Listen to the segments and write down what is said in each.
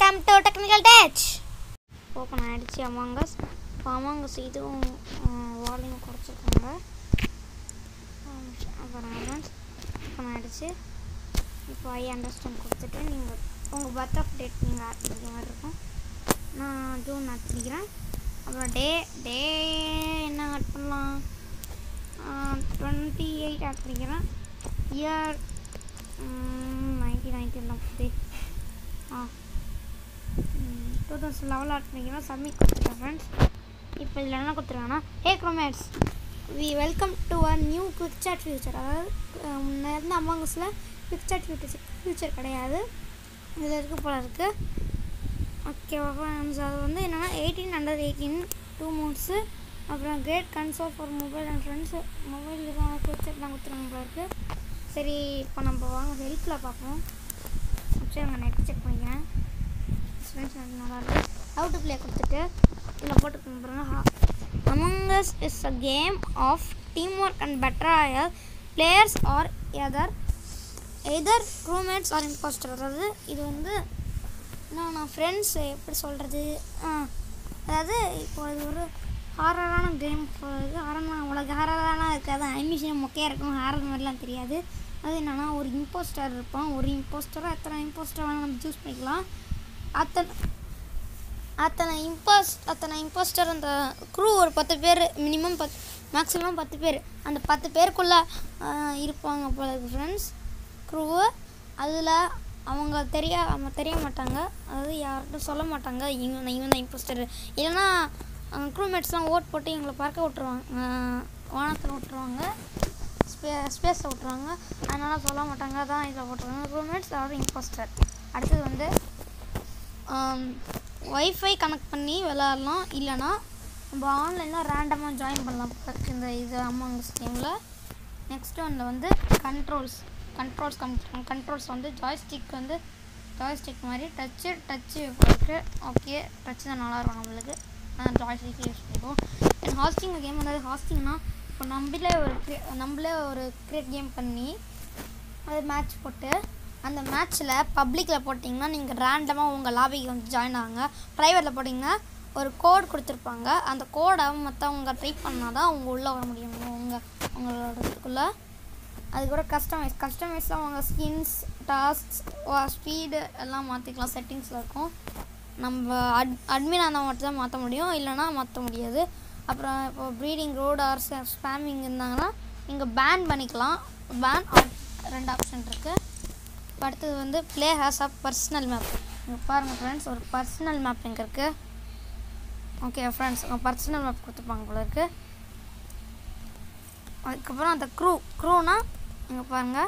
welcome to technical touch open ஆகிடுச்சு Among Us இப்போ அமாங்கஸ் இதுவும் வால்யூம் குறைச்சிருக்காங்க அப்புறம் ஃப்ரெண்ட்ஸ் ஓப்பன் ஆகிடுச்சு இப்போ ஐ அண்டர்ஸ்டாண்ட் கொடுத்துட்டு நீங்கள் உங்கள் பர்த் ஆஃப் டேட் நீங்கள் ஆட் பண்ணிக்கிற மாதிரி இருக்கும் நான் ஜூன் ஆட் பண்ணிக்கிறேன் அப்புறம் டே டே என்ன ஆட் பண்ணலாம் டுவெண்ட்டி எயிட் ஆட் பண்ணிக்கிறேன் இயர் நைன்டீன் நைன்டீன் தான் ஆ டூ தௌசண்ட் லெவல் ஆட் பண்ணிக்கிறேன் சப்மிட் கொடுத்துருக்கேன் ஃப்ரெண்ட்ஸ் இப்போ இதில் என்ன கொடுத்துருக்காங்கன்னா hey crewmates we welcome to a new quick chat feature அதாவது அஹ், முன்ன இருந்த அமாங்கஸில் குவிக் சாட் ஃபியூச்சர் ஃபியூச்சர் கிடையாது இதில் இருக்க போல இருக்குது ஓகேவா ஃப்ரெண்ட்ஸ் அது வந்து என்னென்னா eighteen under eighteen two months அப்புறம் great console for mobile and friends mobile இதுதான் குவிக் தான் கொடுத்துருக்காங்க போல இருக்குது சரி இப்போ நம்ம வாங்க ஹெல்த்தில் பார்ப்போம் சரி நான் நெட் செக் பண்ணிக்கிறேன் ஃப்ரெண்ட்ஸ் நல்லா இருக்கு ஹவு டு ப்ளே கொடுத்துட்டு இதில் போட்டு பாருங்க Among Us is a game of teamwork and betrayal players are either either roommates or impostor அதாவது இது வந்து நான் நான் ஃப்ரெண்ட்ஸ் எப்படி சொல்கிறது அதாவது இப்போ இது ஒரு ஹாரரான கேம் இது ஹாரனா அவ்வளோ ஹாரரான இருக்காது அனிமேஷன் மொக்கையாக இருக்கும் ஹாரர் மாதிரிலாம் தெரியாது அது என்னென்னா ஒரு இம்போஸ்டர் இருப்பான் ஒரு இம்போஸ்டராக எத்தனை இம்போஸ்டர் வேணால் நம்ம சூஸ் பண்ணிக்கலாம் அத்தனை அத்தனை இம்போஸ் அத்தனை இம்போஸ்டர் அந்த க்ரூ ஒரு பத்து பேர் மினிமம் பத் மேக்ஸிமம் பத்து பேர் அந்த பத்து பேருக்குள்ளே இருப்பாங்க போல ஃப்ரெண்ட்ஸ் க்ரூவு அதில் அவங்க தெரிய அவங்க தெரிய மாட்டாங்க அதாவது யார்கிட்டும் சொல்ல மாட்டாங்க இவன் தான் இவன் தான் இம்போஸ்டர் இல்லைன்னா க்ரூமேட்ஸ்லாம் ஓட் போட்டு எங்களை பறக்க விட்ருவாங்க வானத்தில் விட்ருவாங்க ஸ்பே ஸ்பேஸில் விட்ருவாங்க அதனால் சொல்ல மாட்டாங்க அதான் இதில் போட்டுருவாங்க க்ரூமேட்ஸ் அதாவது இம்போஸ்டர் அடுத்தது வந்து ஒய்ஃபை கனெக்ட் பண்ணி விளாட்லாம் இல்லைன்னா நம்ம ஆன்லைனில் ரேண்டமாக ஜாயின் பண்ணலாம் இந்த இது அம்மாங்க ஸ்கீமில் நெக்ஸ்ட் ஒன்றில் வந்து கண்ட்ரோல்ஸ் கண்ட்ரோல்ஸ் கம் கண்ட்ரோல்ஸ் வந்து ஜாய்ஸ்டிக் வந்து ஜாய்ஸ்டிக் மாதிரி டச்சு டச்சு இருக்குது ஓகே டச்சு தான் நல்லாயிருக்கும் நம்மளுக்கு நான் ஜாய்ஸ்டிக் யூஸ் பண்ணிக்குவோம் அண்ட் ஹாஸ்டிங் கேம் வந்து ஹாஸ்டிங்னா இப்போ நம்மளே ஒரு crea- நம்மளே ஒரு கிரியேட் கேம் பண்ணி அது மேட்ச் போட்டு அந்த மேட்ச்சில் பப்ளிக்கில் போட்டிங்கன்னா நீங்கள் ரேண்டமாக உங்கள் லாபிக்கு வந்து ஜாயின் ஆகுங்க ப்ரைவேட்டில் போட்டிங்கன்னா ஒரு கோட் கொடுத்துருப்பாங்க அந்த கோடை மற்றவங்க ட்ரைப் பண்ணால் தான் அவங்க உள்ளே வர முடியும் உங்கள் உங்களோட இதுக்குள்ளே அது கூட கஸ்டமைஸ் கஸ்டமைஸில் அவங்க ஸ்கின்ஸ் டாஸ்க்ஸ் ஸ்பீடு எல்லாம் மாற்றிக்கலாம் செட்டிங்ஸில் இருக்கும் நம்ம அட் அட்மின் இருந்தால் மட்டும் தான் மாற்ற முடியும் இல்லைன்னா மாற்ற முடியாது அப்புறம் இப்போ ப்ரீடிங் ரோடு ஆர் ஸ்பேமிங் இருந்தாங்கன்னா நீங்கள் பேன் பண்ணிக்கலாம் பேன் ரெண்டு ஆப்ஷன் இருக்குது இப்போ அடுத்தது வந்து play has a personal map இங்கே பாருங்கள் ஃப்ரெண்ட்ஸ் ஒரு பர்சனல் மேப் எங்கே இருக்குது ஓகே ஃப்ரெண்ட்ஸ் பர்சனல் மேப் கொடுத்துருப்பாங்க போல இருக்குது அதுக்கப்புறம் அந்த க்ரூ க்ரூனா இங்கே பாருங்கள்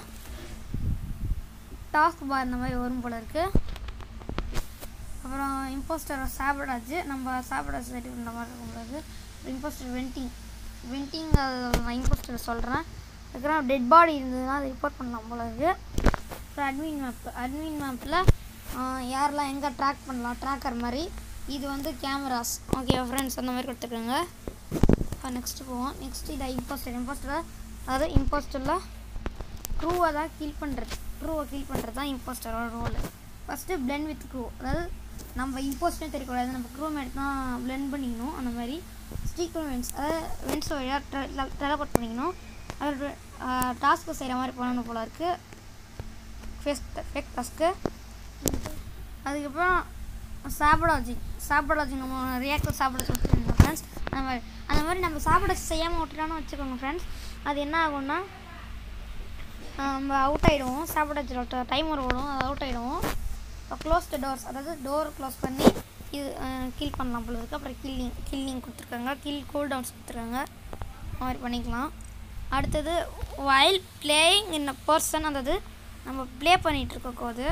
டாஸ்க் பார் இந்த மாதிரி வரும் போல இருக்குது அப்புறம் இம்போஸ்டர் சாப்பிடாச்சு நம்ம சாப்பிடாச்சு சரி இந்த மாதிரி இருக்கும் போல இருக்குது இம்போஸ்டர் வெண்டிங் வெண்டிங் நான் இம்போஸ்டர் சொல்கிறேன் அதுக்கப்புறம் டெட் பாடி இருந்ததுன்னா அதை ரிப்போர்ட் பண்ணலாம் போல இருக்குது அப்புறம் அட்மின் மேப் அட்மின் மேப்பில் யாரெல்லாம் எங்கே ட்ராக் பண்ணலாம் ட்ராக்கர் மாதிரி இது வந்து கேமராஸ் ஓகே ஃப்ரெண்ட்ஸ் அந்த மாதிரி கொடுத்துருக்காங்க இப்போ நெக்ஸ்ட்டு போவோம் நெக்ஸ்ட் இதை இம்போஸ்டர் இம்போஸ்டரில் அதாவது இம்போஸ்டரில் க்ரூவை தான் கில் பண்ணுறது க்ரூவை கில் பண்ணுறது தான் இம்போஸ்டரோட role first blend with crew அதாவது நம்ம இம்போஸ்டே தெரியக்கூடாது நம்ம க்ரூ மேட் தான் blend பண்ணிக்கணும் அந்த மாதிரி ஸ்டீக்ரூ வென்ஸ் அதாவது வென்ஸ் வழியாக டெலபோர்ட் பண்ணிக்கணும் அது டாஸ்க்கு செய்கிற மாதிரி பண்ணணும் போல இருக்குது ஃபேஸ் ஃபேக் டாஸ்க்கு அதுக்கப்புறம் சாப்பிடாஜி சாப்பிடாஜி நம்ம ரியாக்டர் சாப்பிட சொல்லிட்டு ஃப்ரெண்ட்ஸ் அந்த மாதிரி அந்த மாதிரி நம்ம சாப்பிட செய்யாமல் விட்டுட்டோன்னு வச்சுக்கோங்க ஃப்ரெண்ட்ஸ் அது என்ன ஆகும்னா ஆஹ் நம்ம அவுட் ஆகிடுவோம் சாப்பிட டைமர் ஓடும் அது அவுட் ஆகிடுவோம் இப்போ க்ளோஸ் த டோர்ஸ் அதாவது டோர் க்ளோஸ் பண்ணி இது கில் பண்ணலாம் போல இருக்குது அப்புறம் கில்லிங் கில்லிங் கொடுத்துருக்காங்க கில் கூல் டவுன்ஸ் கொடுத்துருக்காங்க அந்த மாதிரி பண்ணிக்கலாம் அடுத்தது while playing in a person அதாவது நம்ம ப்ளே பண்ணிகிட்ருக்க போது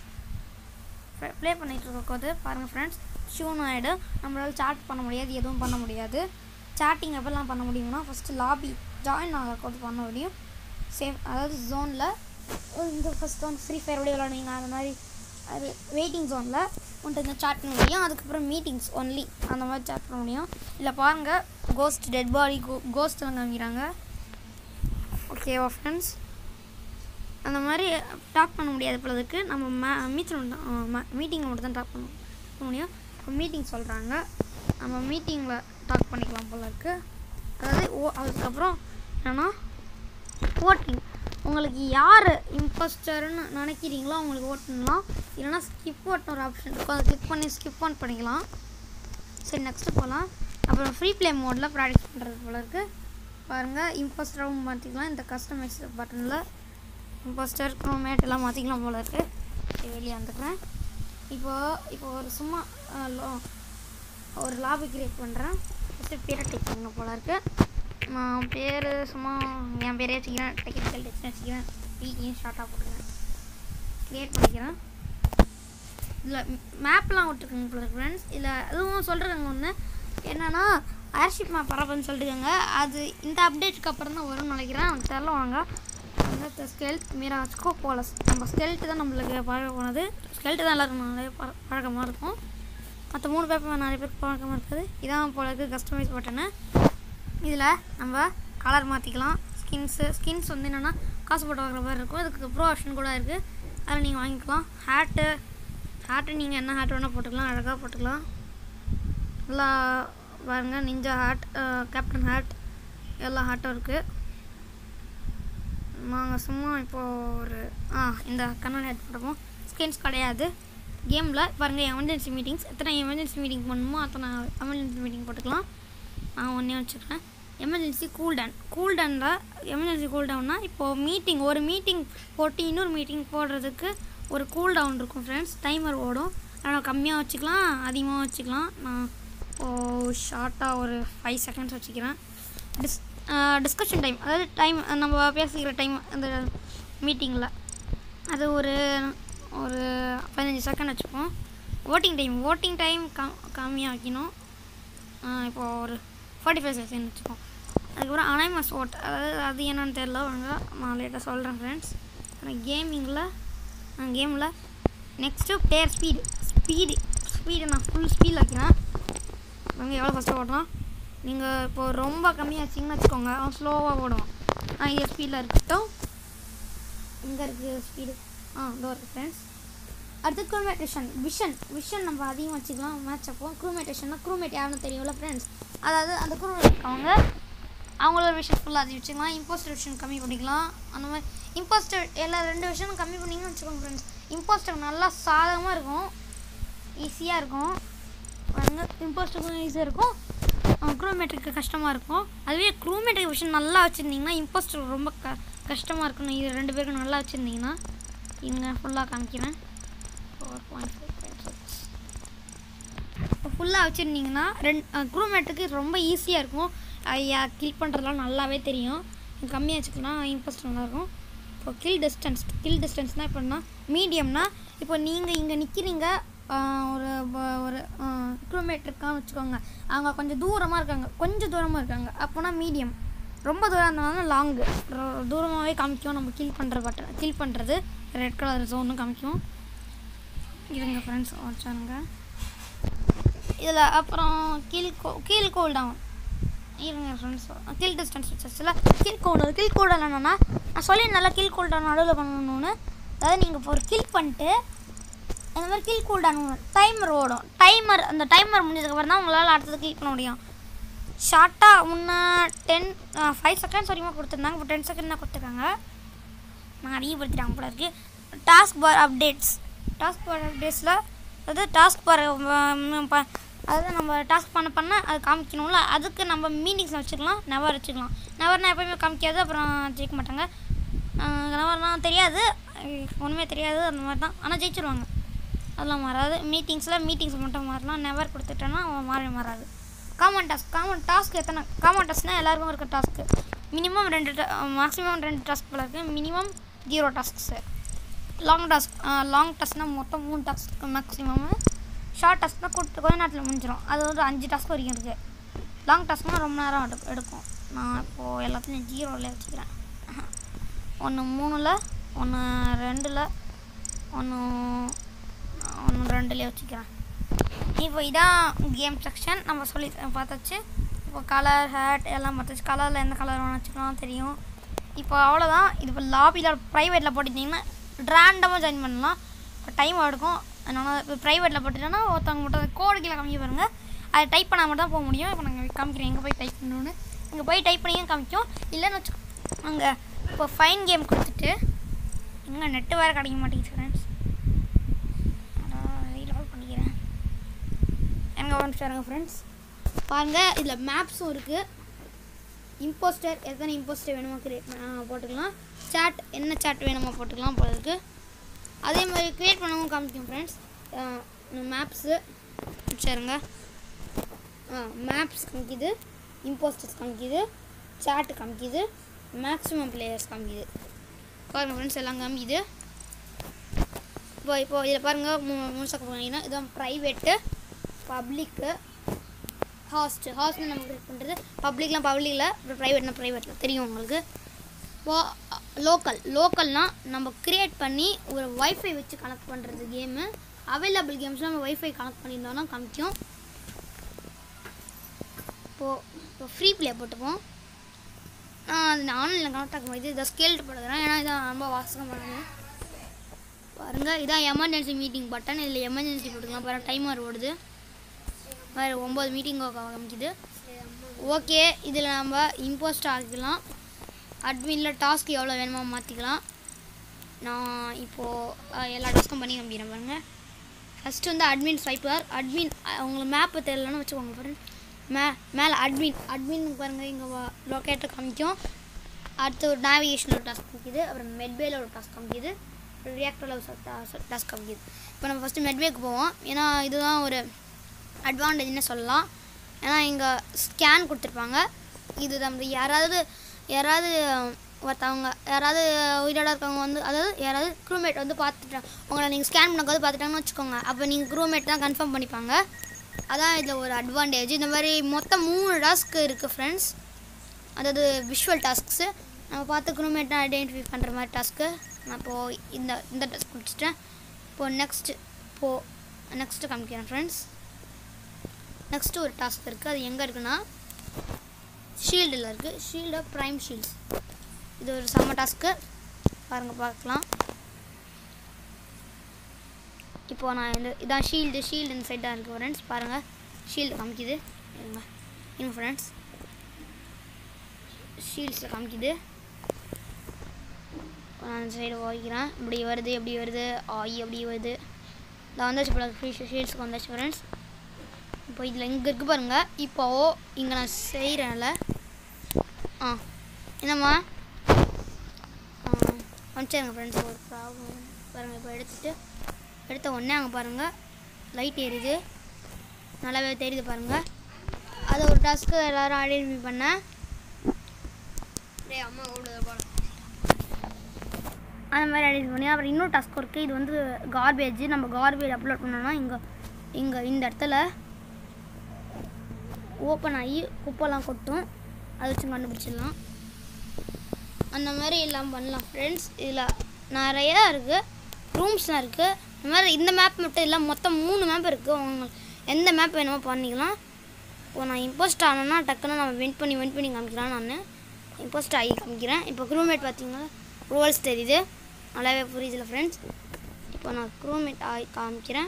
ப்ளே பண்ணிகிட்டு இருக்க போது பாருங்கள் ஃப்ரெண்ட்ஸ் ஷூன் ஆகிடும் நம்மளால் சாட் பண்ண முடியாது எதுவும் பண்ண முடியாது சாட்டிங் எப்பெல்லாம் பண்ண முடியும்னா ஃபஸ்ட்டு லாபி ஜாயின் ஆகிற போது பண்ண முடியும் சேஃப் அதாவது ஜோனில் இந்த ஃபஸ்ட் ஒன் ஃப்ரீ ஃபயர் விளையாட விளாடுவீங்க அந்த மாதிரி அது வெயிட்டிங் ஜோனில் உன்ட்டு இந்த சாட் பண்ண முடியும் அதுக்கப்புறம் மீட்டிங்ஸ் ஒன்லி அந்த மாதிரி சாட் பண்ண முடியும் இல்லை பாருங்கள் கோஸ்ட் டெட் பாடி கோ கோஸ்ட்லாம் காமிக்கிறாங்க ஓகேவா ஃப்ரெண்ட்ஸ் அந்த மாதிரி டாக் பண்ண முடியாது பொழுதுக்கு நம்ம மே மீட்டில் மீட்டிங்கில் மட்டும் தான் டாக் பண்ண பண்ண முடியும் இப்போ மீட்டிங் சொல்கிறாங்க நம்ம மீட்டிங்கில் டாக் பண்ணிக்கலாம் போல இருக்கு அதாவது ஓ அதுக்கப்புறம் என்னன்னா ஓட்டிங் உங்களுக்கு யார் இம்பஸ்டர்னு நினைக்கிறீங்களோ அவங்களுக்கு ஓட் பண்ணலாம் இல்லைன்னா ஸ்கிப் ஓட்னு ஒரு ஆப்ஷன் இருக்கும் அதை கிளிக் பண்ணி ஸ்கிப் ஆன் பண்ணிக்கலாம் சரி நெக்ஸ்ட்டு போகலாம் அப்புறம் ஃப்ரீ ப்ளே மோடில் ப்ராக்டிஸ் பண்ணுறது போல இருக்குது பாருங்கள் இம்பஸ்டராகவும் மாற்றிக்கலாம் இந்த கஸ்டமைஸ் பட்டனில் இம்பஸ்டர் க்ரோமேட் எல்லாம் மாற்றிக்கலாம் போல இருக்குது சரி வெளியே வந்துக்கிறேன் இப்போ இப்போ ஒரு சும்மா அஹ், லோ- ஒரு லாபி கிரியேட் பண்ணுறேன் ஃபஸ்ட்டு பேரை டைப் பண்ணணும் போல இருக்குது நான் பேர் சும்மா என் பேரே வச்சுக்கிறேன் டெக்னிக்கல் டெக்ஸ்ட் வச்சுக்கிறேன் பிஇன்னு ஷார்ட்டாக போட்டுக்கிறேன் க்ரியேட் பண்ணிக்கிறேன் இதில் மேப்லாம் விட்டுருக்குங்க போல ஃப்ரெண்ட்ஸ் இதில் அதுவும் சொல்கிறேங்க ஒன்று என்னன்னா ஏர்ஷிப் மேப் வரப்போன்னு சொல்லிட்டுருக்காங்க அது இந்த அப்டேட்டுக்கு அப்புறம் தான் வரும்னு நினைக்கிறேன் எனக்கு தெரில வாங்க வந்து ஸ்கெல்ட் மீரா வச்சுக்கோ போலஸ் நம்ம ஸ்கெல்ட்டு தான் நம்மளுக்கு பழக போனது ஸ்கெல்ட்டு தான் எல்லாருக்கும் நிறைய பழ- பழக்கமாக இருக்கும் மற்ற மூணு பேப்பர் நிறைய பேருக்கு பழக்கமாக இருக்குது இதான் போல இருக்குது கஸ்டமைஸ் பட்டனு இதில் நம்ம கலர் மாற்றிக்கலாம் ஸ்கின்ஸு ஸ்கின்ஸ் வந்து என்னென்னா காசு போட்டு வாங்குற மாதிரி இருக்கும் அதுக்கு ப்ரோ ஆப்ஷன் கூட இருக்குது அதில் நீங்கள் வாங்கிக்கலாம் ஹேட்டு ஹேட்டு நீங்கள் என்ன ஹேட் வேணால் போட்டுக்கலாம் அழகாக போட்டுக்கலாம் எல்லா பாருங்க நிஞ்சா ஹேட் கேப்டன் ஹேட் எல்லா ஹேட்டும் இருக்குது நாங்கள் சும்மா இப்போது ஒரு ஆ இந்த கண்ணன் ஹேட் போட்டுப்போம் ஸ்கின்ஸ் கிடையாது கேமில் பாருங்கள் எமர்ஜென்சி மீட்டிங்ஸ் எத்தனை எமர்ஜென்சி மீட்டிங் பண்ணணுமோ அத்தனை எமர்ஜென்சி மீட்டிங் போட்டுக்கலாம் நான் ஒன்றே வச்சுக்கிறேன் எமர்ஜென்சி கூல் டவுன் கூல் டவுனில் எமர்ஜென்சி கூல் டவுன்னா இப்போது மீட்டிங் ஒரு மீட்டிங் போட்டு இன்னொரு மீட்டிங் போடுறதுக்கு ஒரு கூல் டவுன் இருக்கும் ஃப்ரெண்ட்ஸ் டைமர் ஓடும் அதனால் கம்மியாக வச்சுக்கலாம் அதிகமாக வச்சுக்கலாம் நான் இப்போது ஷார்ட்டாக ஒரு ஃபைவ் செகண்ட்ஸ் வச்சுக்கிறேன் டிஸ் டிஸ்கஷன் டைம் அதாவது டைம் நம்ம பேசிக்கிற டைம் அந்த மீட்டிங்கில் அது ஒரு ஒரு பதினஞ்சு செகண்ட் வச்சுப்போம் ஓட்டிங் டைம் ஓட்டிங் டைம் கம் கம்மியாக வைக்கணும் ஆஹ் இப்போ ஒரு ஃபார்ட்டி ஃபைவ் செகண்ட் வச்சுப்போம் அதுக்கப்புறம் அனைமஸ் ஓட் அதாவது அது என்னன்னு தெரில வாங்க நான் லேட்டாக சொல்கிறேன் ஃப்ரெண்ட்ஸ் கேமிங்கில் கேமில் next player speed speed speed நான் ஃபுல் ஸ்பீடில் வைக்கிறேன் நாங்கள் எவ்வளோ ஃபஸ்ட்டு ஓட்டலாம் நீங்கள் இப்போ ரொம்ப கம்மியாக வச்சிங்கன்னு வச்சுக்கோங்க அவன் ஸ்லோவாக ஓடுவான் நான் இங்கே ஸ்பீடில் இருக்கட்டும் இங்கே இருக்குது ஸ்பீடு ஆ இதோ இருக்குது ஃப்ரெண்ட்ஸ் அடுத்து க்ரூமேட்டேஷன் விஷன் விஷன் நம்ம அதிகமாக வச்சுக்கலாம் மேட்ச் அப்போ க்ரூமேட்டேஷன்னா க்ரூமேட் யாருன்னு தெரியும்ல ஃப்ரெண்ட்ஸ் அதாவது அந்த க்ரூமேட் அவங்க அவங்களோட விஷன் ஃபுல்லாக அதிகம் வச்சுக்கலாம் இம்போஸ்டர் விஷன் கம்மி பண்ணிக்கலாம் அந்த மாதிரி இம்போஸ்டர் எல்லா ரெண்டு விஷயம் கம்மி பண்ணிங்கன்னு வச்சுக்கோங்க ஃப்ரெண்ட்ஸ் இம்போஸ்டர் நல்லா சாதகமாக இருக்கும் ஈஸியாக இருக்கும் பாருங்க இம்போஸ்டருக்கும் ஈஸியாக இருக்கும் க்ரூமேட்டுக்கு கஷ்டமாக இருக்கும் அதுவே க்ரூமேட்டுக்கு விஷயம் நல்லா வச்சுருந்தீங்கன்னா இம்போஸ்டர் ரொம்ப க கஷ்டமாக இருக்கணும் இது ரெண்டு பேருக்கும் நல்லா வச்சுருந்தீங்கன்னா இவங்க ஃபுல்லாக காமிக்கிறேன் four point five point six இப்போ ஃபுல்லாக வச்சுருந்தீங்கன்னா ரெண்டு க்ரூமேட்டுக்கு ரொம்ப ஈஸியாக இருக்கும் ஐயா கில் பண்ணுறதுலாம் நல்லாவே தெரியும் கம்மியாக வச்சுக்கலாம் இம்போஸ்டர் நல்லாயிருக்கும் இப்போ கில் டிஸ்டன்ஸ் கில் டிஸ்டன்ஸ்னால் இப்போனா மீடியம்னா இப்போ நீங்கள் இங்கே நிற்கிறீங்க ஒரு ப- ஒரு க்ரூமேட் இருக்கான்னு வச்சுக்கோங்க அவங்க கொஞ்சம் தூரமாக இருக்காங்க கொஞ்சம் தூரமாக இருக்காங்க அப்போனா மீடியம் ரொம்ப தூரம் இருந்தாலும் லாங்கு தூரமாகவே காமிக்கும் நம்ம கில் பண்ணுற பட்டன் கில் பண்ணுறது ரெட் கலர் ஜோன்னு காமிக்கும் இருங்க ஃப்ரெண்ட்ஸ் வச்சானுங்க இதில் அப்புறம் கீழ் கோ கீழ் கோல் டவுன் இருங்க ஃப்ரெண்ட்ஸ் கீழ் டிஸ்டன்ஸ் வச்சாச்சுல கீழ் கோல் கீழ் கோல் என்னன்னா நான் சொல்லி நல்லா கீழ் கோல் டவுன் நடுவில் பண்ணணும்னு அதாவது நீங்கள் இப்போ ஒரு கில் பண்ணிட்டு இந்த மாதிரி கில் கூல் டவுன் டைமர் ஓடும் டைமர் அந்த டைமர் முடிஞ்சதுக்கப்புறம் தான் உங்களால் அடுத்தது கில் பண்ண முடியும் ஷார்ட்டாக முன்னே டென் ஃபைவ் செகண்ட்ஸ் வரைக்கும் கொடுத்துருந்தாங்க இப்போ டென் செகண்ட் தான் கொடுத்துருக்காங்க நான் அதிகப்படுத்திட்டாங்க போல இருக்கு task bar updates task bar அப்டேட்ஸில் அதாவது டாஸ்க் பார் அதாவது நம்ம டாஸ்க் பண்ண பண்ண அது காமிக்கணும்ல அதுக்கு நம்ம மீட்டிங்ஸில் வச்சுக்கலாம் நெவர் வச்சுக்கலாம் நெவர்னா எப்போயுமே காமிக்காது அப்புறம் ஜெயிக்க மாட்டாங்க நெவர்னா தெரியாது ஒன்றுமே தெரியாது அந்த மாதிரி தான் ஆனால் ஜெயிச்சிருவாங்க அதெல்லாம் மாறாது மீட்டிங்ஸில் மீட்டிங்ஸ் மட்டும் மாறலாம் நெவர் கொடுத்துட்டோன்னா அவன் மாறவே மாறாது காமன் டாஸ்க் காமன் டாஸ்க் எத்தனை காமன் டாஸ்க்னால் எல்லாருக்கும் இருக்க டாஸ்க்கு மினிமம் ரெண்டு மேக்ஸிமம் ரெண்டு டாஸ்க் போல இருக்குது minimum zero tasks long task long டாஸ்க்னால் மொத்தம் மூணு டாஸ்க் மேக்ஸிமம் ஷார்ட் டாஸ்க்னால் கூட்டு கொஞ்ச நேரத்தில் முடிஞ்சிடும் அது வந்து அஞ்சு டாஸ்க் வரைக்கும் இருக்குது லாங் டாஸ்க்னால் ரொம்ப நேரம் எடு எடுக்கும் நான் இப்போது எல்லாத்தையும் ஜீரோவில் வச்சுக்கிறேன் ஒன்று மூணில் ஒன்று ரெண்டில் ஒன்று ஒன்று ரெண்டுலேயே வச்சுக்கிறேன் இப்போ இதான் கேம் செக்ஷன் நம்ம சொல்லி பார்த்தாச்சு இப்போ கலர் ஹேட் எல்லாம் பார்த்தாச்சு கலரில் எந்த கலர் வேணும் வச்சுக்கலாம் தெரியும் இப்போ அவ்வளோதான் இது இப்போ லாபியில் ப்ரைவேட்டில் போட்டுட்டிங்கன்னா ரேண்டமாக ஜாயின் பண்ணலாம் இப்போ டைம் எடுக்கும் அதனால் இப்போ ப்ரைவேட்டில் போட்டுட்டோன்னா ஒருத்தவங்க மட்டும் கோடு கீழே காமிக்க பாருங்க அதை டைப் பண்ணால் மட்டும் தான் போக முடியும் இப்போ நாங்கள் காமிக்கிறேன் எங்கே போய் டைப் பண்ணணும்னு இங்கே போய் டைப் பண்ணியும் காமிக்கும் இல்லைன்னு வச்சு அங்கே இப்போ ஃபைன் கேம் கொடுத்துட்டு எங்கே நெட்டு வேறு கிடைக்க மாட்டேங்குது ஃப்ரெண்ட்ஸ் ரீலாட் பண்ணிக்கிறேன் எங்கே வந்து பாருங்க ஃப்ரெண்ட்ஸ் பாருங்கள் இதில் மேப்ஸும் இருக்குது இம்போஸ்டர் எத்தனை இம்போஸ்டர் வேணுமோ கிரியேட் போட்டுக்கலாம் சாட் என்ன சாட் வேணுமோ போட்டுக்கலாம் போல இருக்கு அதே மாதிரி க்ரியேட் பண்ணவும் காமிக்கும் ஃப்ரெண்ட்ஸ் மேப்ஸு சரிங்க மேப்ஸ் காமிக்குது இம்போஸ்டர்ஸ் காமிக்குது சாட் காமிக்குது மேக்ஸிமம் பிளேயர்ஸ் காமிக்குது பாருங்கள் ஃப்ரெண்ட்ஸ் எல்லாம் காமிக்குது இப்போ இப்போ இதில் பாருங்கள் மூ முழுசாக போனீங்கன்னா இதுதான் ப்ரைவேட்டு பப்ளிக்கு ஹாஸ்ட் ஹாஸ்ட்னு நம்ம கிரியேட் பண்ணுறது பப்ளிக்லாம் பப்ளிக்கில் அப்புறம் ப்ரைவேட்னா ப்ரைவேட்டில் தெரியும் உங்களுக்கு இப்போ லோக்கல் லோக்கல்னால் நம்ம கிரியேட் பண்ணி ஒரு வைஃபை வச்சு கனெக்ட் பண்ணுறது கேமு அவைலபிள் கேம்ஸ்லாம் நம்ம வைஃபை கனெக்ட் பண்ணியிருந்தோம்னா காமிக்கும் இப்போது இப்போ ஃப்ரீ ப்ளே போட்டுப்போம் நான் அது ஆன்லைனில் கனெக்ட் ஆகும் போது இதை ஸ்கேல்ட்டு போடுறேன் ஏன்னா இதான் ரொம்ப வாசகம் பண்ணது பாருங்கள் இதான் எமர்ஜென்சி மீட்டிங் பட்டன் இதில் எமர்ஜென்சி போட்டுக்கலாம் பாருங்கள் டைமர் ஓடுது வேறு ஒம்பது மீட்டிங் காமிக்குது ஓகே இதில் நம்ம இம்போஸ்ட் ஆக்கிக்கலாம் அட்மினில் டாஸ்க் எவ்வளோ வேணுமோ மாற்றிக்கலாம் நான் இப்போது எல்லா டாஸ்க்கும் பண்ணி காமிக்கிறேன் பாருங்கள் ஃபஸ்ட்டு வந்து அட்மின் ஸ்வைப்பர் அட்மின் உங்களுக்கு மேப்பு தெரியலன்னு வச்சுக்கோங்க பாருங்க மே மேலே அட்மின் அட்மின் பாருங்கள் இங்கே லொக்கேட்டர் காமிக்கும் அடுத்து ஒரு நேவிகேஷன் ஒரு டாஸ்க் காமிக்குது அப்புறம் மெட்வேல ஒரு டாஸ்க் காமிக்குது ரியாக்டரில் ஒரு டாஸ்க் காமிக்குது இப்போ நம்ம ஃபஸ்ட்டு மெட்வேக்கு போவோம் ஏன்னா இதுதான் ஒரு அட்வான்டேஜ்னு சொல்லலாம் ஏன்னா இங்கே ஸ்கேன் கொடுத்துருப்பாங்க இது நம்ம யாராவது யாராவது ஒருத்தவங்க யாராவது உயிரோட இருக்கவங்க வந்து அதாவது யாராவது க்ரூமேட் வந்து பார்த்துட்டாங்க உங்களை நீங்கள் ஸ்கேன் பண்ணும்போது பார்த்துட்டாங்கன்னு வச்சுக்கோங்க அப்போ நீங்கள் க்ரூமேட் தான் கன்ஃபார்ம் பண்ணிப்பாங்க அதான் இதில் ஒரு அட்வான்டேஜ் இந்த மாதிரி மொத்தம் மூணு டாஸ்க் இருக்குது ஃப்ரெண்ட்ஸ் அதாவது விஷுவல் டாஸ்க்ஸு நம்ம பார்த்து க்ரூமேட்டை ஐடென்டிஃபை பண்ணுற மாதிரி டாஸ்க்கு நான் இப்போது இந்த இந்த டாஸ்க் முடிச்சிட்டேன் இப்போது நெக்ஸ்ட்டு இப்போது நெக்ஸ்ட்டு காமிக்கிறேன் ஃப்ரெண்ட்ஸ் நெக்ஸ்ட்டு ஒரு டாஸ்க் இருக்குது அது எங்கே இருக்குன்னா ஷீல்டில் இருக்குது ஷீல்டு ப்ரைம் ஷீல்ட்ஸ் இது ஒரு செம்ம டாஸ்க்கு பாருங்கள் பார்க்கலாம் இப்போ நான் இந்த இதான் ஷீல்டு ஷீல்டு இந்த சைட் தான் இருக்குது ஃப்ரெண்ட்ஸ் பாருங்கள் ஷீல்டு காமிக்குது இருங்க இருங்க ஃப்ரெண்ட்ஸ் ஷீல்ட்ஸில் காமிக்குது நான் இந்த சைடு வைக்கிறேன் இப்படி வருது எப்படி வருது ஆயி எப்படி வருது இதான் வந்தாச்சு போல ஃப்ரீ ஷீல்ட்ஸுக்கு வந்தாச்சு ஃப்ரெண்ட்ஸ் இப்போ இதில் இங்கே இருக்கு பாருங்க இப்போ இங்கே நான் செய்கிறேன்ல ஆ என்னம்மா ஆ அனுப்பிச்சிருங்க ஃப்ரெண்ட்ஸ் ஒரு ப்ராப்ளம் பாருங்கள் இப்போ எடுத்துட்டு எடுத்த உடனே அங்கே பாருங்கள் லைட் எரியுது நல்லாவே தெரியுது பாருங்கள் அதை ஒரு டாஸ்க்கு எல்லோரும் ஐடென்டிஃபை பண்ணேன் டேய் அம்மா ஓடுது போல அந்த மாதிரி ஐடென்டிஃபை பண்ணி அப்புறம் இன்னொரு டாஸ்க் இருக்குது இது வந்து கார்பேஜ் நம்ம கார்பேஜ் அப்லோட் பண்ணோம்னா இங்கே இங்கே இந்த இடத்துல ஓப்பன் ஆகி குப்பைலாம் கொட்டும் அதை வச்சு கண்டுபிடிச்சிடலாம் அந்த மாதிரி எல்லாம் பண்ணலாம் ஃப்ரெண்ட்ஸ் இதில் நிறையா இருக்குது ரூம்ஸ்லாம் இருக்குது இந்த மாதிரி இந்த மேப் மட்டும் இல்லை மொத்தம் மூணு மேப் இருக்குது உங்களுக்கு எந்த மேப் வேணுமோ பண்ணிக்கலாம் இப்போ நான் இம்போஸ்ட் ஆனேன்னா டக்குன்னு நம்ம வெண்ட் பண்ணி வெண்ட் பண்ணி காமிக்கலாம் நான் இம்போஸ்ட் ஆகி காமிக்கிறேன் இப்போ க்ரூமேட் பார்த்தீங்கன்னா ரோல்ஸ் தெரியுது நல்லாவே புரியுதுல ஃப்ரெண்ட்ஸ் இப்போ நான் க்ரூமேட் ஆகி காமிக்கிறேன்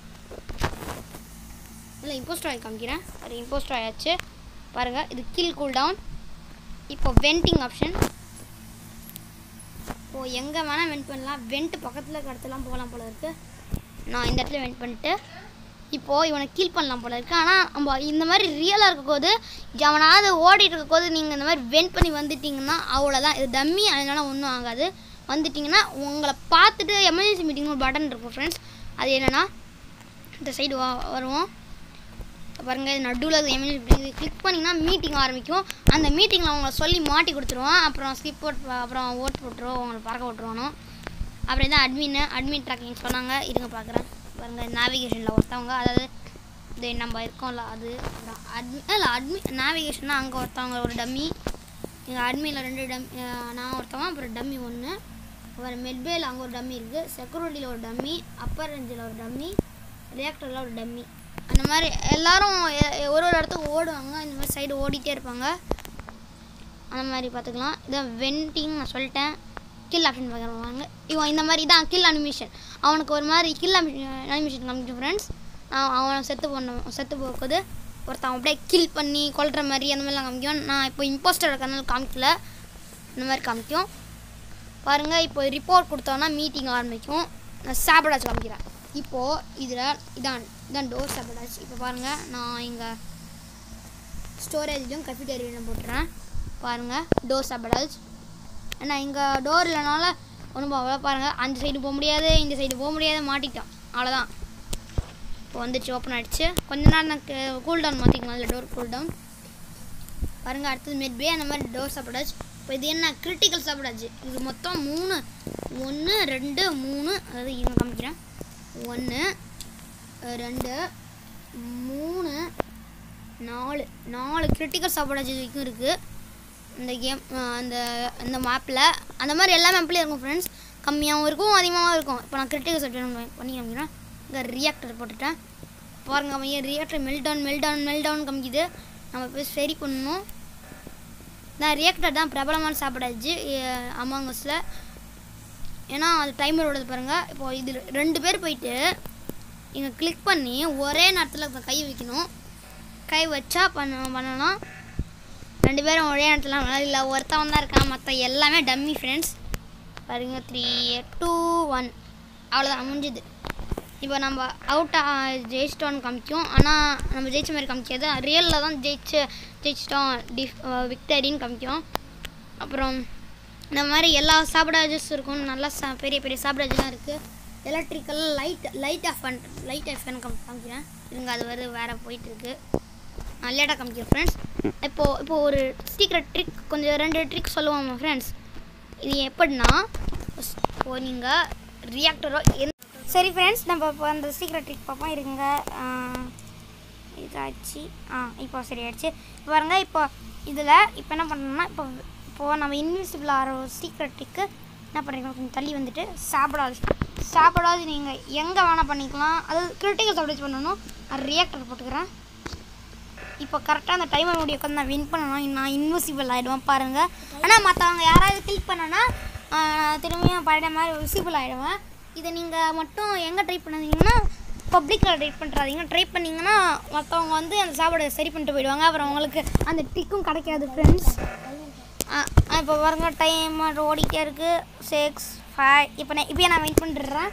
இல்லை இம்போஸ்டர் ஆகி காமிக்கிறேன் அது இம்போஸ்டர் ஆயாச்சு பாருங்கள் இது கில் கூல் டவுன் இப்போ வெண்டிங் ஆப்ஷன் இப்போது எங்கே வேணால் வெண்ட் பண்ணலாம் வெண்ட் பக்கத்தில் இருக்க இடத்துலாம் போகலாம் போல இருக்குது நான் இந்த இடத்துல வெண்ட் பண்ணிட்டு இப்போது இவனை கீல் பண்ணலாம் போல இருக்குது ஆனால் நம்ம இந்த மாதிரி ரியலாக இருக்க போது அவனாவது ஓடிட்டு இருக்க போது நீங்கள் இந்த மாதிரி வெண்ட் பண்ணி வந்துட்டீங்கன்னா அவ்வளோதான் இது டம்மி அதனால ஒன்றும் ஆகாது வந்துட்டிங்கன்னா உங்களை பார்த்துட்டு எமர்ஜென்சி மீட்டிங் ஒரு பட்டன் இருக்கும் ஃப்ரெண்ட்ஸ் அது என்னென்னா இந்த சைடு வா வருவோம் பாருங்க இது நடுவில் எமர்ஜென்சி மீட்டிங் இது கிளிக் பண்ணிங்கன்னா மீட்டிங் ஆரம்பிக்கும் அந்த மீட்டிங்கில் அவங்கள சொல்லி மாட்டி கொடுத்துருவோம் அப்புறம் ஸ்கிப் போட் அப்புறம் ஓட்டு போட்டுருவோம் அவங்களை பறக்க விட்டுருவானோ அப்புறம் தான் அட்மின் அட்மின் ட்ராக்கிங் சொன்னாங்க இருங்க பார்க்குறேன் பாருங்கள் நேவிகேஷனில் ஒருத்தவங்க அதாவது இது நம்ம இருக்கோம்ல அது அப்புறம் அட்மி இல்லை அட்மி நேவிகேஷன்னா அங்கே ஒருத்தவங்க ஒரு டம்மி எங்கள் அட்மியில் ரெண்டு டம் நான் ஒருத்தவன் அப்புறம் டம்மி ஒன்று அப்புறம் மெட்பேல அங்கே ஒரு டம்மி இருக்குது செக்யூரிட்டியில் ஒரு டம்மி அப்பர் ரேஞ்சில் ஒரு டம்மி ரியாக்டரில் ஒரு டம்மி அந்த மாதிரி எல்லாரும் எ- எ- ஒரு ஒரு இடத்துக்கு ஓடுவாங்க இந்த மாதிரி சைடு ஓடிட்டே இருப்பாங்க அந்த மாதிரி பார்த்துக்கலாம் இதான் வெண்டிங் நான் சொல்லிட்டேன் கில் ஆப்ஷன் பார்க்குறாங்க இவன் இந்த மாதிரி தான் கில் அனிமேஷன் அவனுக்கு ஒரு மாதிரி கில் அனிமேஷன் காமிக்கும் ஃப்ரெண்ட்ஸ் அவனை செத்து பண்ண செத்து போக்குது ஒருத்தன் அப்படியே கில் பண்ணி கொல்ற மாதிரி அந்த மாதிரிலாம் காமிக்கும் நான் இப்போ இம்போஸ்டர் இருக்கனால காமிக்கல இந்த மாதிரி காமிக்கும் பாருங்கள் இப்போ ரிப்போர்ட் கொடுத்தோன்னா மீட்டிங் ஆரம்பிக்கும் நான் சாப்பிடாச்சு காமிக்கிறேன் இப்போது இதில் இதான் இதான் டோர் சாப்பிடாச்சு இப்போ பாருங்கள் நான் இங்கே ஸ்டோரேஜ்லையும் கஃபிட்டேரியிலும் போட்டுறேன் பாருங்கள் டோர் சாப்பிடாச்சு ஏன்னா இங்கே டோர் இல்லைனால ஒன்றும் அவ்வளோ பாருங்கள் அந்த சைடு போக முடியாது இந்த சைடு போக முடியாது மாட்டிக்கிட்டோம் அவ்வளோதான் இப்போ வந்துச்சு ஓப்பன் ஆகிடுச்சு கொஞ்ச நேரம் எனக்கு கூல் டவுன் மாற்றிக்கலாம் இல்லை டோர் கூல் டவுன் பாருங்கள் அடுத்தது மெட்பே அந்த மாதிரி டோர் சாப்பிடாச்சு இப்போ இது என்ன கிரிட்டிக்கல் சாப்பிடாச்சு இது மொத்தம் மூணு ஒன்று ரெண்டு மூணு அதாவது இவங்க காமிக்கிறேன் ஒன்று ரெண்டு மூணு நாலு நாலு கிரிட்டிக்கல் சாப்பிடாச்சு வரைக்கும் இருக்குது இந்த கேம் அந்த இந்த மேப்பில் அந்த மாதிரி எல்லா மேப்லேயும் இருக்கும் ஃப்ரெண்ட்ஸ் கம்மியாகவும் இருக்கும் அதிகமாகவும் இருக்கும் இப்போ நான் கிரிட்டிக்கல் சப்ஜெக்ட் பண்ணி காமிக்கிறேன் இங்கே ரியாக்டர் போட்டுட்டேன் பாருங்க அவன் reactor meltdown meltdown meltdown காமிக்குது நம்ம போய் சரி பண்ணணும் நான் ரியாக்டர் தான் பிரபலமான சாப்பிடாச்சு அமாங்கஸில் ஏன்னா அது டைமர் ஓடுது பாருங்கள் இப்போ இது ரெண்டு பேர் போயிட்டு இங்கே கிளிக் பண்ணி ஒரே நேரத்தில் கை வைக்கணும் கை வச்சா பண்ண பண்ணலாம் ரெண்டு பேரும் ஒரே நேரத்தில் இல்லை ஒருத்தவன் தான் இருக்கான் மற்ற எல்லாமே டம்மி ஃப்ரெண்ட்ஸ் பாருங்க த்ரீ டூ ஒன் அவ்வளோதான் முடிஞ்சுது இப்போ நம்ம அவுட் ஜெயிச்சிட்டோன்னு காமிக்கும் ஆனால் நம்ம ஜெயிச்ச மாதிரி காமிக்காது ரியலில் தான் ஜெயிச்சு ஜெயிச்சிட்டோம் டிஃப் விக்டரின்னு காமிக்கும் அப்புறம் இந்த மாதிரி எல்லா சாப்பிடாஜஸ் இருக்கும் நல்லா சா பெரிய பெரிய சாப்பிடாஜெலாம் இருக்குது எலக்ட்ரிக்கல் லைட் லைட் ஆஃப் பண்ண லைட் ஆஃப் பண்ண காமி காமிக்கிறேன் இருங்க அது வந்து வேறு போயிட்டுருக்கு லேட்டாக காமிக்கிறேன் ஃப்ரெண்ட்ஸ் இப்போது இப்போது ஒரு சீக்ரெட் ட்ரிக் கொஞ்சம் ரெண்டு ட்ரிக் சொல்லுவாங்க ஃப்ரெண்ட்ஸ் இது எப்படின்னா இப்போது நீங்கள் ரியாக்டரோ எந்த சரி ஃப்ரெண்ட்ஸ் நம்ம இப்போ அந்த சீக்ரெட் ட்ரிக் பார்ப்போம் இருங்க இதாச்சு ஆ இப்போ சரி ஆயிடுச்சு இப்போ பாருங்க இப்போ இதில் இப்போ என்ன பண்ணணும்னா இப்போ இப்போது நம்ம இன்விசிபிள் ஆகிற ஒரு சீக்ரெட் ட்ரிக்கு என்ன பண்ணுறீங்க கொஞ்சம் தள்ளி வந்துட்டு சாப்பிடாது சாப்பிடாது நீங்கள் எங்கே வேணால் பண்ணிக்கலாம் அது கிரிட்டிக்கல் சாப்பிடாச்சு பண்ணணும் நான் ரியாக்டர் போட்டுக்கிறேன் இப்போ கரெக்டாக அந்த டைமர் முடிய உட்காந்து நான் வின் பண்ணணும் நான் இன்விசிபிள் ஆகிடுவேன் பாருங்கள் ஆனால் மற்றவங்க யாராவது கிளிக் பண்ணனா திரும்பியும் பழைய மாதிரி விசிபிள் ஆகிடுவேன் இதை நீங்கள் மட்டும் எங்கே ட்ரை பண்ணாதீங்கன்னா பப்ளிக்கில் ட்ரை பண்ணுறாதீங்க ட்ரை பண்ணிங்கன்னா மற்றவங்க வந்து அந்த சாப்பாடை சரி பண்ணிட்டு போயிடுவாங்க அப்புறம் உங்களுக்கு அந்த டிக்கும் கிடைக்காது ஃப்ரெண்ட்ஸ் இப்போ பாருங்க டைம் ஓடிட்டே இருக்குது சிக்ஸ் ஃபைவ் இப்போ நான் இப்போயே நான் வெயிட் பண்ணிடுறேன்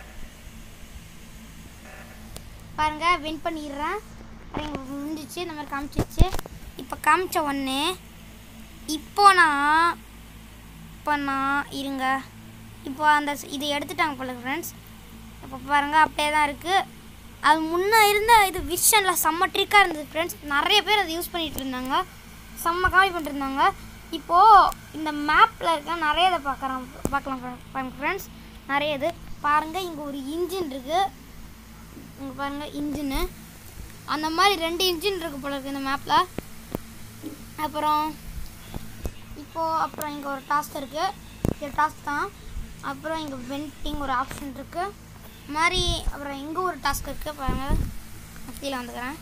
பாருங்கள் வின் பண்ணிடுறேன் பாருங்க முடிஞ்சிச்சு இந்த மாதிரி காமிச்சிச்சு இப்போ காமிச்ச உடனே இப்போ நான் இப்போ நான் இருங்க இப்போ அந்த ஸ்- இது எடுத்துட்டாங்க போல ஃப்ரெண்ட்ஸ் இப்போ பாருங்கள் அப்படியே தான் இருக்குது அது முன்னே இருந்த இது விஷனில் செம்ம ட்ரிக்காக இருந்தது ஃப்ரெண்ட்ஸ் நிறைய பேர் அதை யூஸ் பண்ணிகிட்டு இருந்தாங்க செம்ம காமி பண்ணிட்டு இருந்தாங்க இப்போது இந்த மேப்பில் இருக்க நிறைய இதை பார்க்குறோம் பார்க்கலாம் பாருங்க ஃப்ரெண்ட்ஸ் நிறைய இது பாருங்கள் இங்கே ஒரு இன்ஜின் இருக்குது இங்கே பாருங்கள் இன்ஜினு அந்த மாதிரி ரெண்டு இன்ஜின் இருக்குது போல இருக்குது இந்த மேப்பில் அப்புறம் இப்போது அப்புறம் இங்கே ஒரு டாஸ்க் இருக்குது இது டாஸ்க் தான் அப்புறம் இங்கே வெண்டிங் ஒரு ஆப்ஷன் இருக்குது மாதிரி அப்புறம் இங்கே ஒரு டாஸ்க் இருக்குது பாருங்கள் நான் கீழே வந்துக்கிறேன்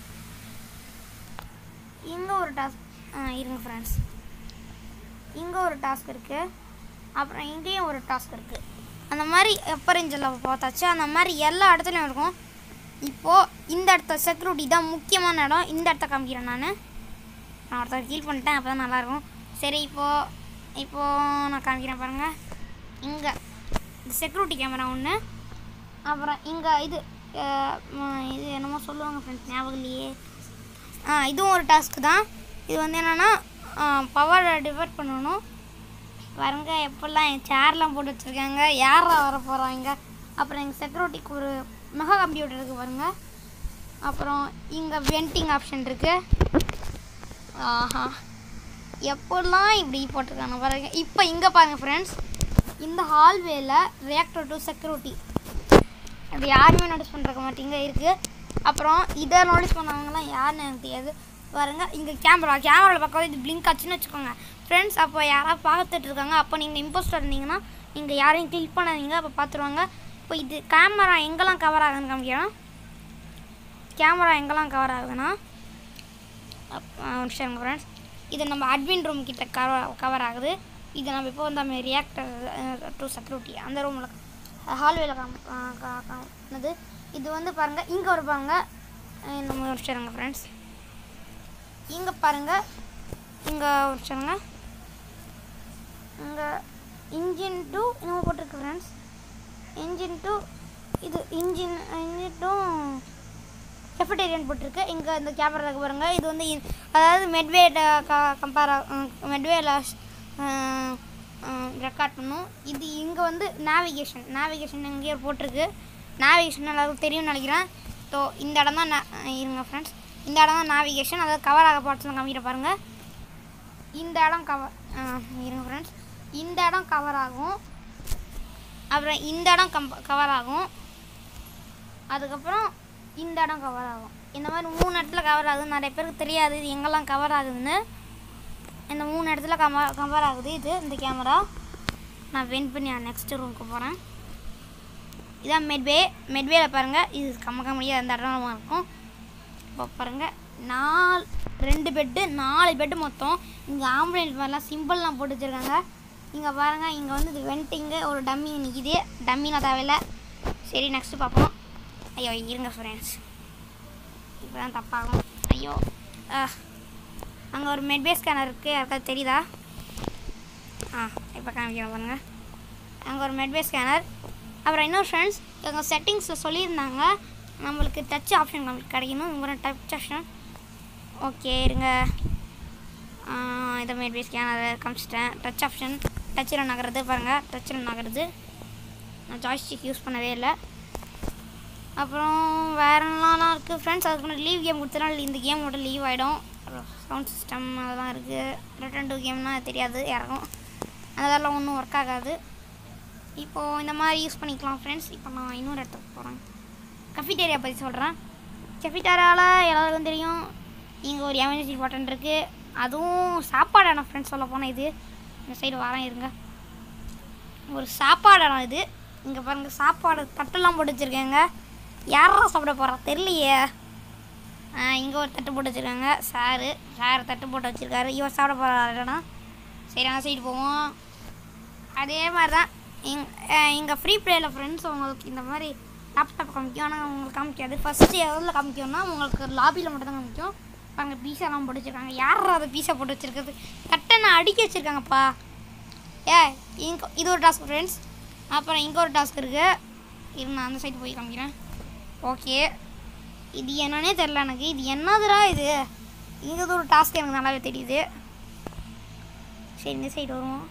இங்கே ஒரு டாஸ்க் இருங்க ஃப்ரெண்ட்ஸ் இங்கே ஒரு டாஸ்க் இருக்குது அப்புறம் இங்கேயும் ஒரு டாஸ்க் இருக்குது அந்த மாதிரி எப்போ ரேஞ்சில் பார்த்தாச்சு அந்த மாதிரி எல்லா இடத்துலையும் இருக்கும் இப்போது இந்த இடத்த செக்யூரிட்டி தான் முக்கியமான இடம் இந்த இடத்த காமிக்கிறேன் நான் நான் ஒருத்தர் ஹீல் பண்ணிட்டேன் அப்போ தான் நல்லாயிருக்கும் சரி இப்போது இப்போது நான் காமிக்கிறேன் பாருங்கள் இங்கே இந்த செக்யூரிட்டி கேமரா ஒன்று அப்புறம் இங்கே இது அஹ், ம- இது என்னமோ சொல்லுவாங்க ஃப்ரெண்ட்ஸ் ஞாபகம் இல்லையே ஆ இதுவும் ஒரு டாஸ்க்கு தான் இது வந்து என்னென்னா பவரை டிவைட் பண்ணணும் பாருங்க எப்பெல்லாம் என் சேர்லாம் போட்டு வச்சுருக்காங்க யாரா வர போகிறாங்க அப்புறம் எங்கள் செக்யூரிட்டிக்கு ஒரு மெகா கம்ப்யூட்டர் இருக்குது பாருங்க அப்புறம் இங்கே வெண்டிங் ஆப்ஷன் இருக்குது ஆஹா எப்போல்லாம் இப்படி போட்டிருக்காங்க பாருங்க இப்போ இங்கே பாருங்க ஃப்ரெண்ட்ஸ் இந்த ஹால்வேல ரியாக்டர் டு செக்யூரிட்டி அது யாருமே நோட்டீஸ் பண்ணுறக்க மாட்டீங்க இருக்குது அப்புறம் இதை நோட்டீஸ் பண்ணவங்கலாம் யாருன்னு எனக்கு தெரியாது பாருங்க இங்கே கேமரா கேமராவில் பார்க்காத இது பிளிங்க் ஆச்சுன்னு வச்சுக்கோங்க ஃப்ரெண்ட்ஸ் அப்போ யாராவது பார்த்துட்டு இருக்காங்க அப்போ நீங்கள் இம்போஸ்டர் இருந்தீங்கன்னா நீங்கள் யாரையும் கிளிக் பண்ணாதீங்க அப்போ பார்த்துருவாங்க இப்போ இது கேமரா எங்கெல்லாம் கவர் ஆகுதுன்னு காமிக்கிறோம் கேமரா எங்கெல்லாம் கவர் ஆகுதுன்னா அப்- ஆ, ஒரு நிமிஷம் ஃப்ரெண்ட்ஸ் இது நம்ம அட்மின் ரூம் கிட்ட கவர் கவர் ஆகுது இது நம்ம இப்போ வந்து நம்ம ரியாக்டர் டு செக்யூரிட்டி அந்த ரூமில் ஹால்வேல காம் காமினது இது வந்து பாருங்கள் இங்கே ஒரு பாருங்க அஹ் நம்ம வச்சுருங்க ஃப்ரெண்ட்ஸ் இங்கே பாருங்கள் இங்கே வச்சுருங்க இங்கே இன்ஜின் டூ என்னமோ போட்டிருக்கு ஃப்ரெண்ட்ஸ் இன்ஜின் டூ இது இன்ஜின் இன்ஜின் டூ கெஃபடேரியன் போட்டிருக்கு இங்கே இந்த கேமரா இருக்கு பாருங்க இது வந்து இ- அதாவது மெட்வே கம்பேர் மெட்வேல ரெக்கார்ட் பண்ணும் இது இங்கே வந்து நேவிகேஷன் நேவிகேஷன் எங்கேயோ போட்டிருக்கு நேவிகேஷன் எல்லாருக்கும் தெரியும்னு நினைக்கிறேன் ஸோ இந்த இடம் தான் na- இருங்க ஃப்ரெண்ட்ஸ் இந்த இடம் தான் நேவிகேஷன் அதாவது கவர் ஆக பார்ட்ஸ் காமிக்கிற பாருங்கள் இந்த இடம் கவர் இருங்க ஃப்ரெண்ட்ஸ் இந்த இடம் கவர் ஆகும் அப்புறம் இந்த இடம் கம் கவர் ஆகும் அதுக்கப்புறம் இந்த இடம் கவர் ஆகும் இந்த மாதிரி மூணு இடத்துல கவர் ஆகுது நிறைய பேருக்கு தெரியாது இது எங்கெல்லாம் கவர் ஆகுதுன்னு இந்த மூணு இடத்துல கம கவர் ஆகுது இது இந்த கேமரா நான் வென் பண்ணி நெக்ஸ்ட் ரூமுக்கு போகிறேன் இதான் மெட்வே மெட்வேல பாருங்கள் இது கம்ம கம்மியாக அந்த இடம் இருக்கும் இப்போ பாருங்கள் நாலு ரெண்டு பெட்டு நாலு பெட்டு மொத்தம் இங்கே ஆம்புலன்ஸ் மாதிரிலாம் சிம்பிள்லாம் போட்டு வச்சுருக்காங்க இங்கே பாருங்கள் இங்கே வந்து இது வெண்டிங்கு ஒரு டம்மி நிற்கிது டம்மினா தேவையில்ல சரி நெக்ஸ்ட்டு பார்ப்போம் ஐயோ இருங்க ஃப்ரெண்ட்ஸ் இப்போ தான் தப்பாகும் ஐயோ அங்கே ஒரு மெட்பே ஸ்கேனர் இருக்குது யாருக்காவது தெரியுதா ஆ இப்போ காமிக்கிறேன் பாருங்கள் அங்கே ஒரு மெட்பே ஸ்கேனர் அப்புறம் இன்னொரு ஃப்ரெண்ட்ஸ் எங்கள் செட்டிங்ஸில் சொல்லியிருந்தாங்க நம்மளுக்கு டச் ஆப்ஷன் நம்மளுக்கு கிடைக்கணும் இங்கே டச் ஆப்ஷன் ஓகே இருங்க ஆ, இதை மெட்பே ஸ்கேனர் காமிச்சிட்டேன் டச் ஆப்ஷன் டச்சில் நகருது பாருங்கள் டச்சில் நகருது நான் ஜாய்ஸ்டிக் யூஸ் பண்ணவே இல்லை அப்புறம் வேற என்னலாம் இருக்குது ஃப்ரெண்ட்ஸ் அதுக்கு லீவ் கேம் கொடுத்தனால இந்த கேம் மட்டும் லீவ் ஆகிடும் சவுண்ட் சிஸ்டம் அதெல்லாம் இருக்குது ரிட்டன் டு கேம்னா தெரியாது யாருக்கும் அதெல்லாம் ஒன்றும் ஒர்க் ஆகாது இப்போது இந்த மாதிரி யூஸ் பண்ணிக்கலாம் ஃப்ரெண்ட்ஸ் இப்போ நான் இன்னொரு இடத்துக்கு போகிறேன் கஃபிடேரியா பற்றி சொல்கிறேன் கஃபிடேரியாவில் எல்லாருக்கும் தெரியும் இங்கே ஒரு எமர்ஜென்சி பட்டன் இருக்குது அதுவும் சாப்பாடான ஃப்ரெண்ட்ஸ் சொல்ல போனால் இது இந்த சைடு வரேன் இருங்க ஒரு சாப்பாடான இது இங்கே பாருங்கள் சாப்பாடு தட்டெல்லாம் போட்டு வச்சுருக்கேங்க யாரா சாப்பிட போகிறா தெரியலையே இங்கே ஒரு தட்டு போட்டு வச்சுருக்காங்க சாரு சார் தட்டு போட்டு வச்சுருக்காரு இவர் சாப்பிட போகிறாருன்னா சரி அந்த சைடு போவோம் அதே மாதிரி தான் இங் இங்கே ஃப்ரீ ப்ளேயில் ஃப்ரெண்ட்ஸ் உங்களுக்கு இந்த மாதிரி லேப்டாப் காமிக்கும் ஆனால் உங்களுக்கு காமிக்காது ஃபஸ்ட்டு எதில் காமிக்கும்னா உங்களுக்கு லாபியில் மட்டும் தான் காமிக்கும் அங்கே பீஸாலாம் போட்டு வச்சுருக்காங்க யாரா அதை பீஸா போட்டு வச்சுருக்குது தட்டை நான் அடுக்கி வச்சுருக்காங்கப்பா ஏ இங்க இது ஒரு டாஸ்க் ஃப்ரெண்ட்ஸ் அப்புறம் இங்கே ஒரு டாஸ்க் இருக்குது இது நான் அந்த சைடு போய் காமிக்கிறேன் ஓகே இது என்னன்னே தெரில எனக்கு இது என்னதுடா இது இங்கே ஒரு டாஸ்க் எனக்கு நல்லாவே தெரியுது சரி இந்த சைடு வருவோம்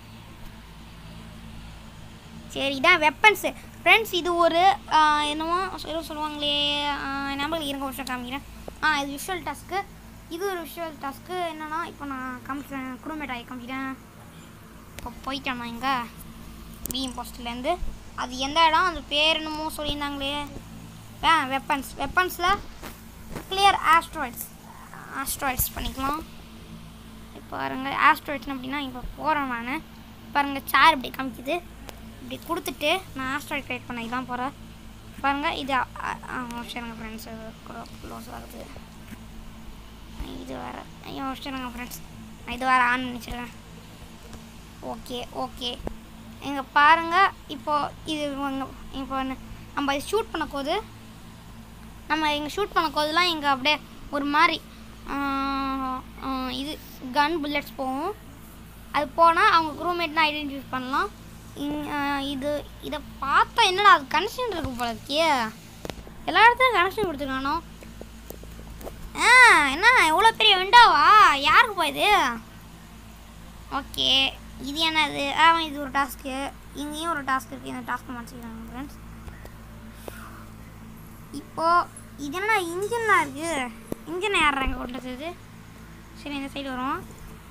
சரி இதான் வெப்பன்ஸு ஃப்ரெண்ட்ஸ் இது ஒரு ஆ, என்னமோ ஏதோ சொல்லுவாங்களே நம்மளுக்கு இருங்க ஒரு வருஷம் காமிக்கிறேன் ஆ இது விஷுவல் டாஸ்க்கு இது ஒரு விஷுவல் டாஸ்க்கு என்னன்னா இப்போ நான் காமிக்கிறேன் குடும்பேட் ஆகி காமிக்கிறேன் இப்போ போயிட்டேன் நான் இங்கே பிஎம் போஸ்ட்லேருந்து அது எந்த இடம் அந்த பேர் என்னமோ சொல்லியிருந்தாங்களே ஆ வெப்பன்ஸ் வெப்பன்ஸில் கிளியர் ஆஸ்ட்ராய்ட்ஸ் ஆஸ்ட்ராய்ட்ஸ் பண்ணிக்கலாம் இப்போ பாருங்க ஆஸ்ட்ராய்ட்ஸ் அப்படின்னா இப்போ போகிறேன் நான் பாருங்கள் சேர் இப்படி காமிக்குது இப்படி கொடுத்துட்டு நான் ஆஸ்ட்ராய்ட் கிரியேட் பண்ண இதான் போகிறேன் பாருங்கள் இது அ- அ- ஆ, சரிங்க ஃப்ரெண்ட்ஸ் கூட க்ளோஸ் ஆகுது இது வேறு ஐயோ சரிங்க ஃப்ரெண்ட்ஸ் நான் இது வேறு ஆன் பண்ணிச்சிருக்கேன் ஓகே ஓகே இங்கே பாருங்கள் இப்போ இது இவங்க- இப்போ என்ன- நம்ம ஷூட் பண்ண போது நம்ம இங்கே ஷூட் பண்ண போதெல்லாம் இங்கே அப்படியே ஒரு மாதிரி ஆஹ், ஆஹ், இது கன் புல்லட்ஸ் போகும் அது போனால் அவங்க ரூம்மேட்னா ஐடென்டிஃபை பண்ணலாம் இங் ஆஹ், இது இதை பார்த்தா என்னடா அது கனெக்ஷன் இருக்கு போல இருக்கே எல்லா இடத்துலையும் கனெக்ஷன் கொடுத்துருக்கானோ ஆ என்ன எவ்வளோ பெரிய விண்டாவா யாருக்கு போய் இது ஓகே இது என்னது ஆ இது ஒரு டாஸ்க்கு இங்கேயும் ஒரு டாஸ்க் இருக்குது இந்த டாஸ்க்கு மாற்றிக்கிறாங்க ஃப்ரெண்ட்ஸ் இப்போது இது என்னடா இன்ஜின்லாம் இருக்குது இன்ஜின் ஏறுறாங்க கொண்டு வச்சது சரி இந்த சைடு வரும்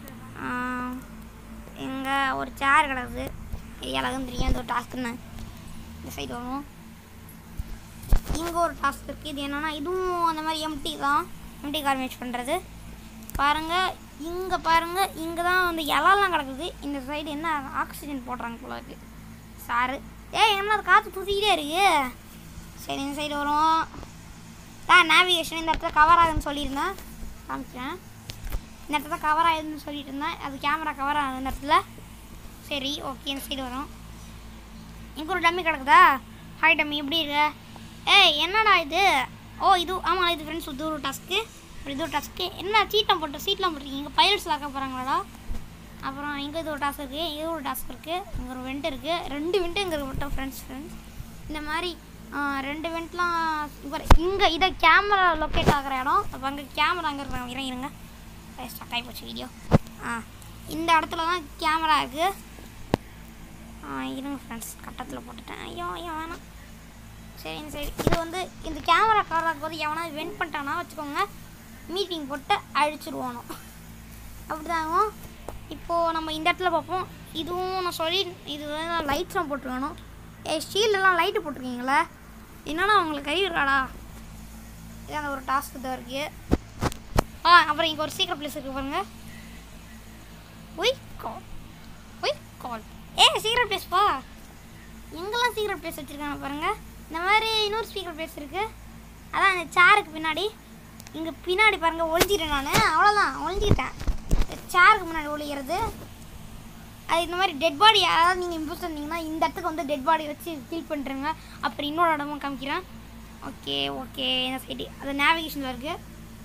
இங்கே ஒரு சேர் கிடக்குது எல்லாருக்கும் தெரியும் இந்த ஒரு டாஸ்க்குன்னு இந்த சைடு வரும் இங்கே ஒரு டாஸ்க் இருக்குது இது என்னென்னா இதுவும் அந்த மாதிரி எம்டி தான் எம்டி கார்மேஜ் பண்ணுறது பாருங்கள் இங்கே பாருங்கள் இங்கே தான் வந்து இலலாம் கிடக்குது இந்த சைடு என்ன ஆக்சிஜன் போடுறாங்க போல இருக்கு சாரு ஏய் என்ன அது காற்று தூத்திக்கிட்டே இருக்கு சரி இந்த சைடு வரும் தான் நேவிகேஷன் இந்த இடத்துல கவர் ஆகுதுன்னு சொல்லியிருந்தேன் காமிக்கிறேன் இந்த இடத்துல கவர் ஆயிருதுன்னு சொல்லிட்டு இருந்தேன் அது கேமரா கவர் ஆகுது இந்த இடத்துல சரி ஓகே இந்த சைடு வரும் இங்கே ஒரு டம்மி கிடக்குதா ஹாய் டம்மி எப்படி இருக்க ஏய் என்னடா இது ஓ இது ஆமாம் இது ஃப்ரெண்ட்ஸ் இது ஒரு டாஸ்க்கு இது ஒரு டாஸ்க்கு என்ன சீட்டம் போட்டு சீட்லாம் போட்டிருக்கீங்க பைலட்ஸ் ஆக்க போகிறாங்களாடா அப்புறம் இங்கே இது ஒரு டாஸ்க் இருக்குது இது ஒரு டாஸ்க் இருக்குது இங்கே ஒரு வெண்ட் இருக்குது ரெண்டு வெண்ட்டு இங்கே இருக்கட்டும் ஃப்ரெண்ட்ஸ் ஃப்ரெண்ட்ஸ் இந்த மாதிரி ஆ, ரெண்டு வெண்ட்லாம் இப்போ இங்கே இதை கேமரா லொக்கேட் ஆகிற இடம் அப்போ அங்கே கேமரா அங்கே இருக்கிறாங்க இருங்க இருங்க ஸ்டார்ட் ஆகி போச்சு வீடியோ ஆ இந்த இடத்துல தான் கேமரா இருக்குது ஆ இருங்க ஃப்ரெண்ட்ஸ் கட்டத்தில் போட்டுட்டேன் ஐயோ ஐயோ வேணாம் சரி சரி இது வந்து இந்த கேமரா கவர் ஆகும்போது எவனா வெண்ட் பண்ணிட்டானா வச்சுக்கோங்க மீட்டிங் போட்டு அழிச்சிருவானோ அப்படிதான் ஆகும் இப்போது நம்ம இந்த இடத்துல பார்ப்போம் இதுவும் நான் சொல்லி இது லைட்ஸ்லாம் போட்டுருக்கணும் ஏ ஷீல்டெல்லாம் லைட்டு போட்டிருக்கீங்களே என்னன்னா உங்களுக்கு கை இருக்காடா இதான் ஒரு டாஸ்க் தான் இருக்கு ஆ அப்புறம் இங்கே ஒரு சீக்கிரம் பிளேஸ் இருக்கு பாருங்க ஒய் கால் ஒய் கால் ஏ சீக்கிரம் பிளேஸ் பா எங்கெல்லாம் சீக்கிரம் பிளேஸ் வச்சுருக்காங்க பாருங்க இந்த மாதிரி இன்னொரு ஸ்பீக்கர் பிளேஸ் இருக்கு அதான் இந்த சேருக்கு பின்னாடி இங்கே பின்னாடி பாருங்க ஒளிஞ்சிட்டேன் நான் அவ்வளோதான் ஒளிஞ்சிட்டேன் சேருக்கு முன்னாடி ஒளிகிறது அது இந்த மாதிரி டெட் பாடி யாராவது நீங்கள் இம்போஸ் பண்ணீங்கன்னா இந்த இடத்துக்கு வந்து டெட் பாடி வச்சு ஃபில் பண்ணுறங்க அப்புறம் இன்னொரு இடமும் காமிக்கிறேன் ஓகே ஓகே இந்த சைடு அது நேவிகேஷனில் இருக்குது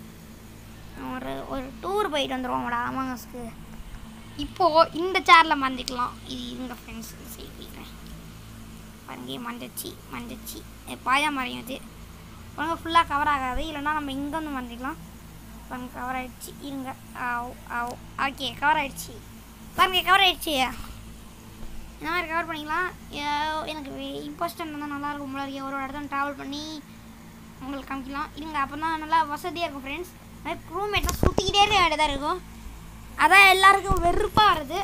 ஒரு ஒரு டூர் போயிட்டு வந்துடுவோம்டா அமாங்கஸ்க்கு இப்போது இந்த சேரில் மறந்துக்கலாம் இது இருங்க ஃப்ரெண்ட்ஸ் சரி போய்க்கிறேன் பாருங்க மஞ்சச்சி மஞ்சச்சி பாயா மறையும் இது பாருங்க ஃபுல்லாக கவர் ஆகாது இல்லைன்னா நம்ம இங்கே வந்து மறந்துக்கலாம் பாருங்க கவர் ஆயிடுச்சு இருங்க ஆவ் ஆவ் ஓகே கவர் ஆயிடுச்சு பாருங்க கவர் ஆயிடுச்சு இந்த மாதிரி கவர் பண்ணிக்கலாம் ஏ- எனக்கு இம்பாஸ்டன் இருந்தால் நல்லா இருக்கும் போல இருக்கு ஒரு ஒரு இடத்துல ட்ராவல் பண்ணி உங்களுக்கு காமிக்கலாம் இருங்க அப்போ தான் நல்லா வசதியாக இருக்கும் ஃப்ரெண்ட்ஸ் மாதிரி ரூம்மேட்லாம் சுற்றிக்கிட்டே இருக்க வேண்டியதாக இருக்கும் அதான் எல்லாருக்கும் வெறுப்பாக வருது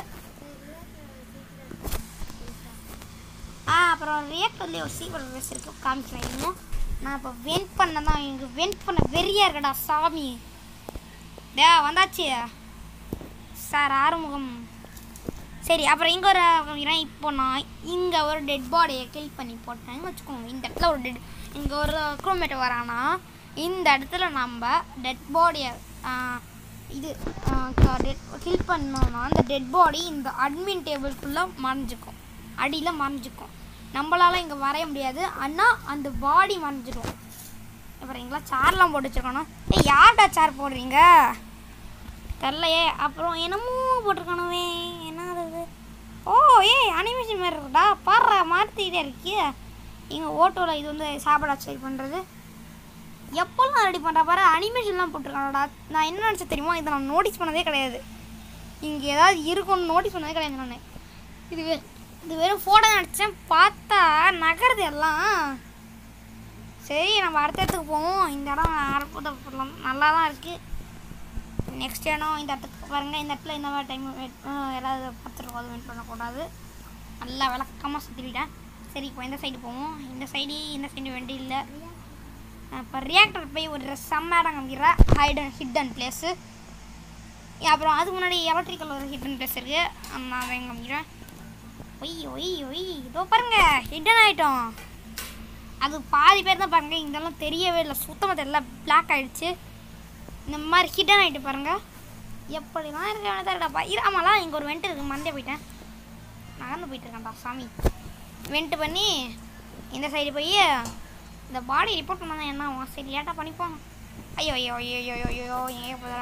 ஆ அப்புறம் ரியாக்டர்லேயே ஒரு சீக்கிரம் ட்ரெஸ் இருக்குது காமிக்கலாம் இன்னும் நான் இப்போ வெண்ட் பண்ண தான் எனக்கு வெண்ட் பண்ண வெறியா இருக்கடா சாமி டே வந்தாச்சு சார் ஆறுமுகம் சரி அப்புறம் இங்கே ஒரு காமிக்கிறேன் இப்போ நான் இங்கே ஒரு டெட் பாடியை கில் பண்ணி போட்டேன்னு வச்சுக்கோங்க இந்த இடத்துல ஒரு டெட் இங்கே ஒரு குரோமேட் வரானா இந்த இடத்துல நம்ம டெட் பாடியை இது கில் பண்ணோம்னா அந்த டெட் பாடி இந்த அட்மின் டேபிள்குள்ளே மறைஞ்சிக்கும் அடியில் மறைஞ்சிக்கும் நம்மளால இங்கே வரைய முடியாது ஆனால் அந்த பாடி மறைஞ்சிடும் அப்புறம் எங்கெல்லாம் சேர்லாம் போட்டு வச்சுருக்கணும் ஏய் யார்டா சேர் போடுறீங்க தெரிலையே அப்புறம் என்னமோ போட்டிருக்கானவே என்ன அது ஓ ஏய் அனிமேஷன் மாதிரி இருக்குடா பாடுறா மாற்றிக்கிட்டே இருக்கியே எங்கள் ஓட்டோவில் இது வந்து சாப்பாடு சரி பண்ணுறது எப்போல்லாம் ரெடி பண்ணுறா பாரு அனிமேஷன்லாம் போட்டிருக்கானடா நான் என்ன நினச்சேன் தெரியுமா இதை நான் நோட்டீஸ் பண்ணதே கிடையாது இங்கே ஏதாவது இருக்கும்னு நோட்டீஸ் பண்ணதே கிடையாது நான் இது வே இது வெறும் ஃபோட்டோ நினச்சேன் பார்த்தா நகருது எல்லாம் சரி நம்ம அடுத்த இடத்துக்கு போவோம் இந்த இடம் அற்புதப்படலாம் நல்லா தான் இருக்குது நெக்ஸ்ட் இடம் இந்த இடத்துக்கு பாருங்கள் இந்த இடத்துல இந்த மாதிரி டைம் வெயிட் யாராவது பார்த்துருக்கோம் வெயிட் பண்ணக்கூடாது நல்லா விளக்கமாக சுற்றிக்கிட்டேன் சரி இப்போ இந்த சைடு போவோம் இந்த சைடு இந்த சைடு வண்டி இல்லை இப்போ ரியாக்டர் போய் ஒரு செம்ம இடம் காமிக்கிற ஹைடன் ஹிடன் பிளேஸு அப்புறம் அதுக்கு முன்னாடி எலக்ட்ரிக்கல் ஒரு ஹிடன் பிளேஸ் இருக்குது நான் அதை காமிக்கிறேன் ஒய் ஒய் ஒய் இதோ பாருங்க ஹிடன் ஆகிட்டோம் அது பாதி பேர் தான் பாருங்க இதெல்லாம் தெரியவே இல்லை சுத்தமாக தெரியல பிளாக் ஆயிடுச்சு இந்த மாதிரி ஹிடன் ஆகிட்டு பாருங்க எப்படிலாம் இருக்க வேண்டியதாடா இரு ஆமாலாம் இங்கே ஒரு வெண்ட் இருக்குது மண்டே போயிட்டேன் நகர்ந்து போயிட்டு இருக்கேன்டா சாமி வெண்ட் பண்ணி இந்த சைடு போய் இந்த பாடி ரிப்போர்ட் பண்ணால் என்ன ஆகும் சரி லேட்டாக பண்ணிப்போம் ஐயோ ஐயோ ஐயோ ஐயோ ஐயோ ஐயோ எங்கே போதா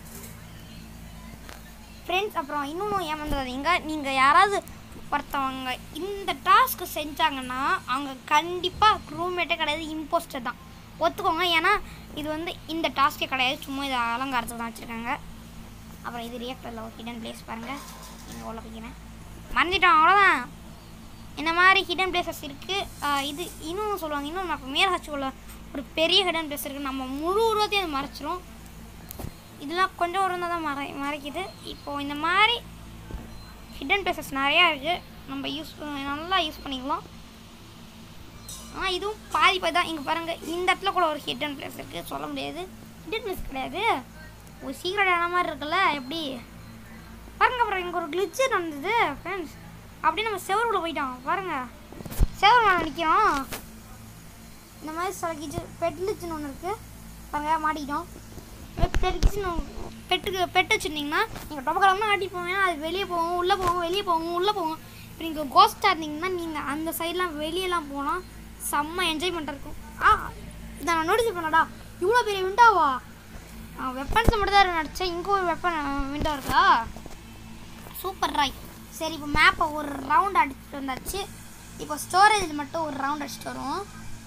ஃப்ரெண்ட்ஸ் அப்புறம் இன்னொன்று ஏமாந்துடாதீங்க நீங்கள் யாராவது ஒருத்தவங்க இந்த டாஸ்க்கு செஞ்சாங்கன்னா அவங்க கண்டிப்பாக ரூம்மேட்டே கிடையாது இம்போஸ்டர் தான் ஒத்துக்கோங்க ஏன்னா இது வந்து இந்த டாஸ்க்கே கிடையாது சும்மா இது அலங்காரத்துக்கு தான் வச்சுருக்காங்க அப்புறம் இது ரியாக்டரில் ஒரு ஹிடன் பிளேஸ் பாருங்கள் இங்கே உள்ள போய்க்கிறேன் மறந்துட்டோம் அவ்வளோதான் இந்த மாதிரி ஹிடன் பிளேசஸ் இருக்குது இது இன்னும் சொல்லுவாங்க இன்னும் நம்ம மேல் ஹச்சுக்குள்ள ஒரு பெரிய ஹிடன் பிளேஸ் இருக்குது நம்ம முழு உருவத்தையும் அது மறைச்சிரும் இதெல்லாம் கொஞ்சம் ஒரு தான் மறை மறைக்குது இப்போது இந்த மாதிரி ஹிடன் பிளேசஸ் நிறையா இருக்குது நம்ம யூஸ் நல்லா யூஸ் பண்ணிக்கலாம் ஆனால் இதுவும் பாதி பாதி தான் இங்கே பாருங்கள் இந்த இடத்துல கூட ஒரு ஹிடன் பிளேஸ் இருக்குது சொல்ல முடியாது ஹிடன் பிளேஸ் கிடையாது ஒரு சீக்கிரம் இடம் மாதிரி இருக்குல்ல எப்படி பாருங்க அப்புறம் இங்கே ஒரு கிளிச்சு நடந்தது ஃப்ரெண்ட்ஸ் அப்படியே நம்ம செவருக்குள்ள போயிட்டோம் பாருங்க செவரு மேலே நிற்கிறோம் இந்த மாதிரி சில கிச்சு பெட் கிளிச்சுன்னு ஒன்று இருக்குது பாருங்க மாட்டிக்கிட்டோம் சரி கிச்சன் பெட்டுக்கு பெட் வச்சுருந்தீங்கன்னா நீங்கள் டொபக்கலம்னா ஆட்டி போவேன் அது வெளியே போகும் உள்ளே போகும் வெளியே போகும் உள்ளே போகும் இப்போ நீங்கள் கோஸ்டாக இருந்தீங்கன்னா நீங்கள் அந்த சைட்லாம் வெளியெல்லாம் போனால் செம்ம என்ஜாய்மெண்ட் இருக்கும் ஆ இதை நான் நோட்டீஸ் பண்ணடா இவ்வளோ பெரிய விண்டாவா வெப்பன்ஸ் மட்டும் தான் நடிச்சேன் இங்கே ஒரு வெப்பன் விண்டோ இருக்கா சூப்பர் ராய் சரி இப்போ மேப்பை ஒரு ரவுண்ட் அடிச்சுட்டு வந்தாச்சு இப்போ ஸ்டோரேஜ் மட்டும் ஒரு ரவுண்ட் அடிச்சுட்டு வருவோம்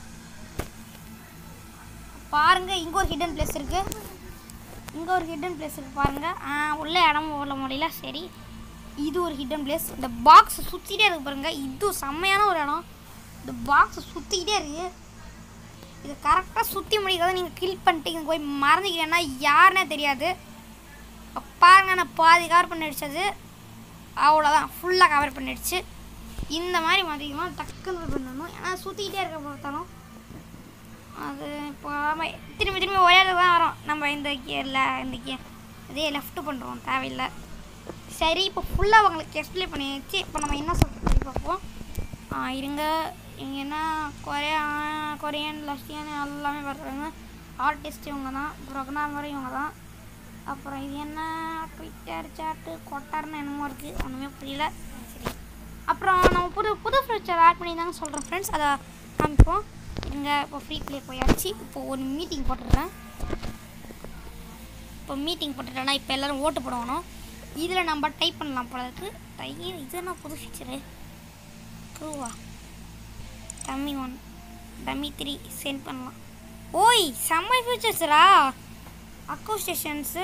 பாருங்க இங்கே ஒரு ஹிடன் பிளேஸ் இருக்கு இங்கே ஒரு ஹிடன் பிளேஸ் இருக்கு பாருங்க ஆ உள்ள இடம் ஓட முடியல சரி இது ஒரு ஹிடன் பிளேஸ் இந்த பாக்ஸ் சுற்றிட்டே இருக்கு பாருங்க இது செம்மையான ஒரு இடம் இந்த பாக்ஸ் சுற்றிக்கிட்டே இருக்கு இது கரெக்டாக சுற்றி முடிக்கிறத நீங்கள் கில் பண்ணிட்டீங்க போய் மறந்துக்கிறேன்னா யாருன்னே தெரியாது இப்ப பாருங்க நான் பாதி கவர் பண்ணி அடிச்சது அவ்வளோதான் ஃபுல்லாக கவர் பண்ணிடுச்சு இந்த மாதிரி மதிக்கணும் டக்குன்னு போய் பண்ணணும் ஏன்னா சுற்றிக்கிட்டே இருக்க பார்த்தாலும் அது இப்போ ஆமா, திரும்பி திரும்பி ஒரே இடத்துல தான் வரோம் நம்ம இந்த கியரில் இந்த கியர் இதே லெஃப்ட் பண்ணுறோம் தேவையில்லை சரி இப்போ ஃபுல்லாக உங்களுக்கு எக்ஸ்பிளைன் பண்ணியாச்சு இப்போ நம்ம என்ன சொல்ல பார்ப்போம் ஆ, இருங்க இங்கே என்ன கொரியா கொரியன் லஷ்டியன் எல்லாமே வர்றாங்க ஆர்டிஸ்ட் இவங்க தான் ப்ரோக்ராமர் இவங்க தான் அப்புறம் இது என்ன ட்விட்டர் சாட்டு கொட்டார்னு என்னமோ இருக்குது ஒன்றுமே புரியல சரி அப்புறம் நம்ம புது புது ஃபியூச்சர் ஆட் பண்ணி தாங்க சொல்கிறேன் ஃப்ரெண்ட்ஸ் அதை காமிப்போம் இங்கே இப்போ ஃப்ரீ ப்ளே போயாச்சு இப்போ ஒரு மீட்டிங் போட்டுடுறேன் இப்போ மீட்டிங் போட்டுட்டேன்னா இப்போ எல்லோரும் ஓட்டு போடணும் இதில் நம்ம டைப் பண்ணலாம் போல இருக்கு டை இது என்ன புது ஃபீச்சரு க்ரூவா dummy one dummy three send பண்ணலாம் ஓய் செம்ம ஃபியூச்சர்ஸரா அக்கோ ஸ்டேஷன்ஸு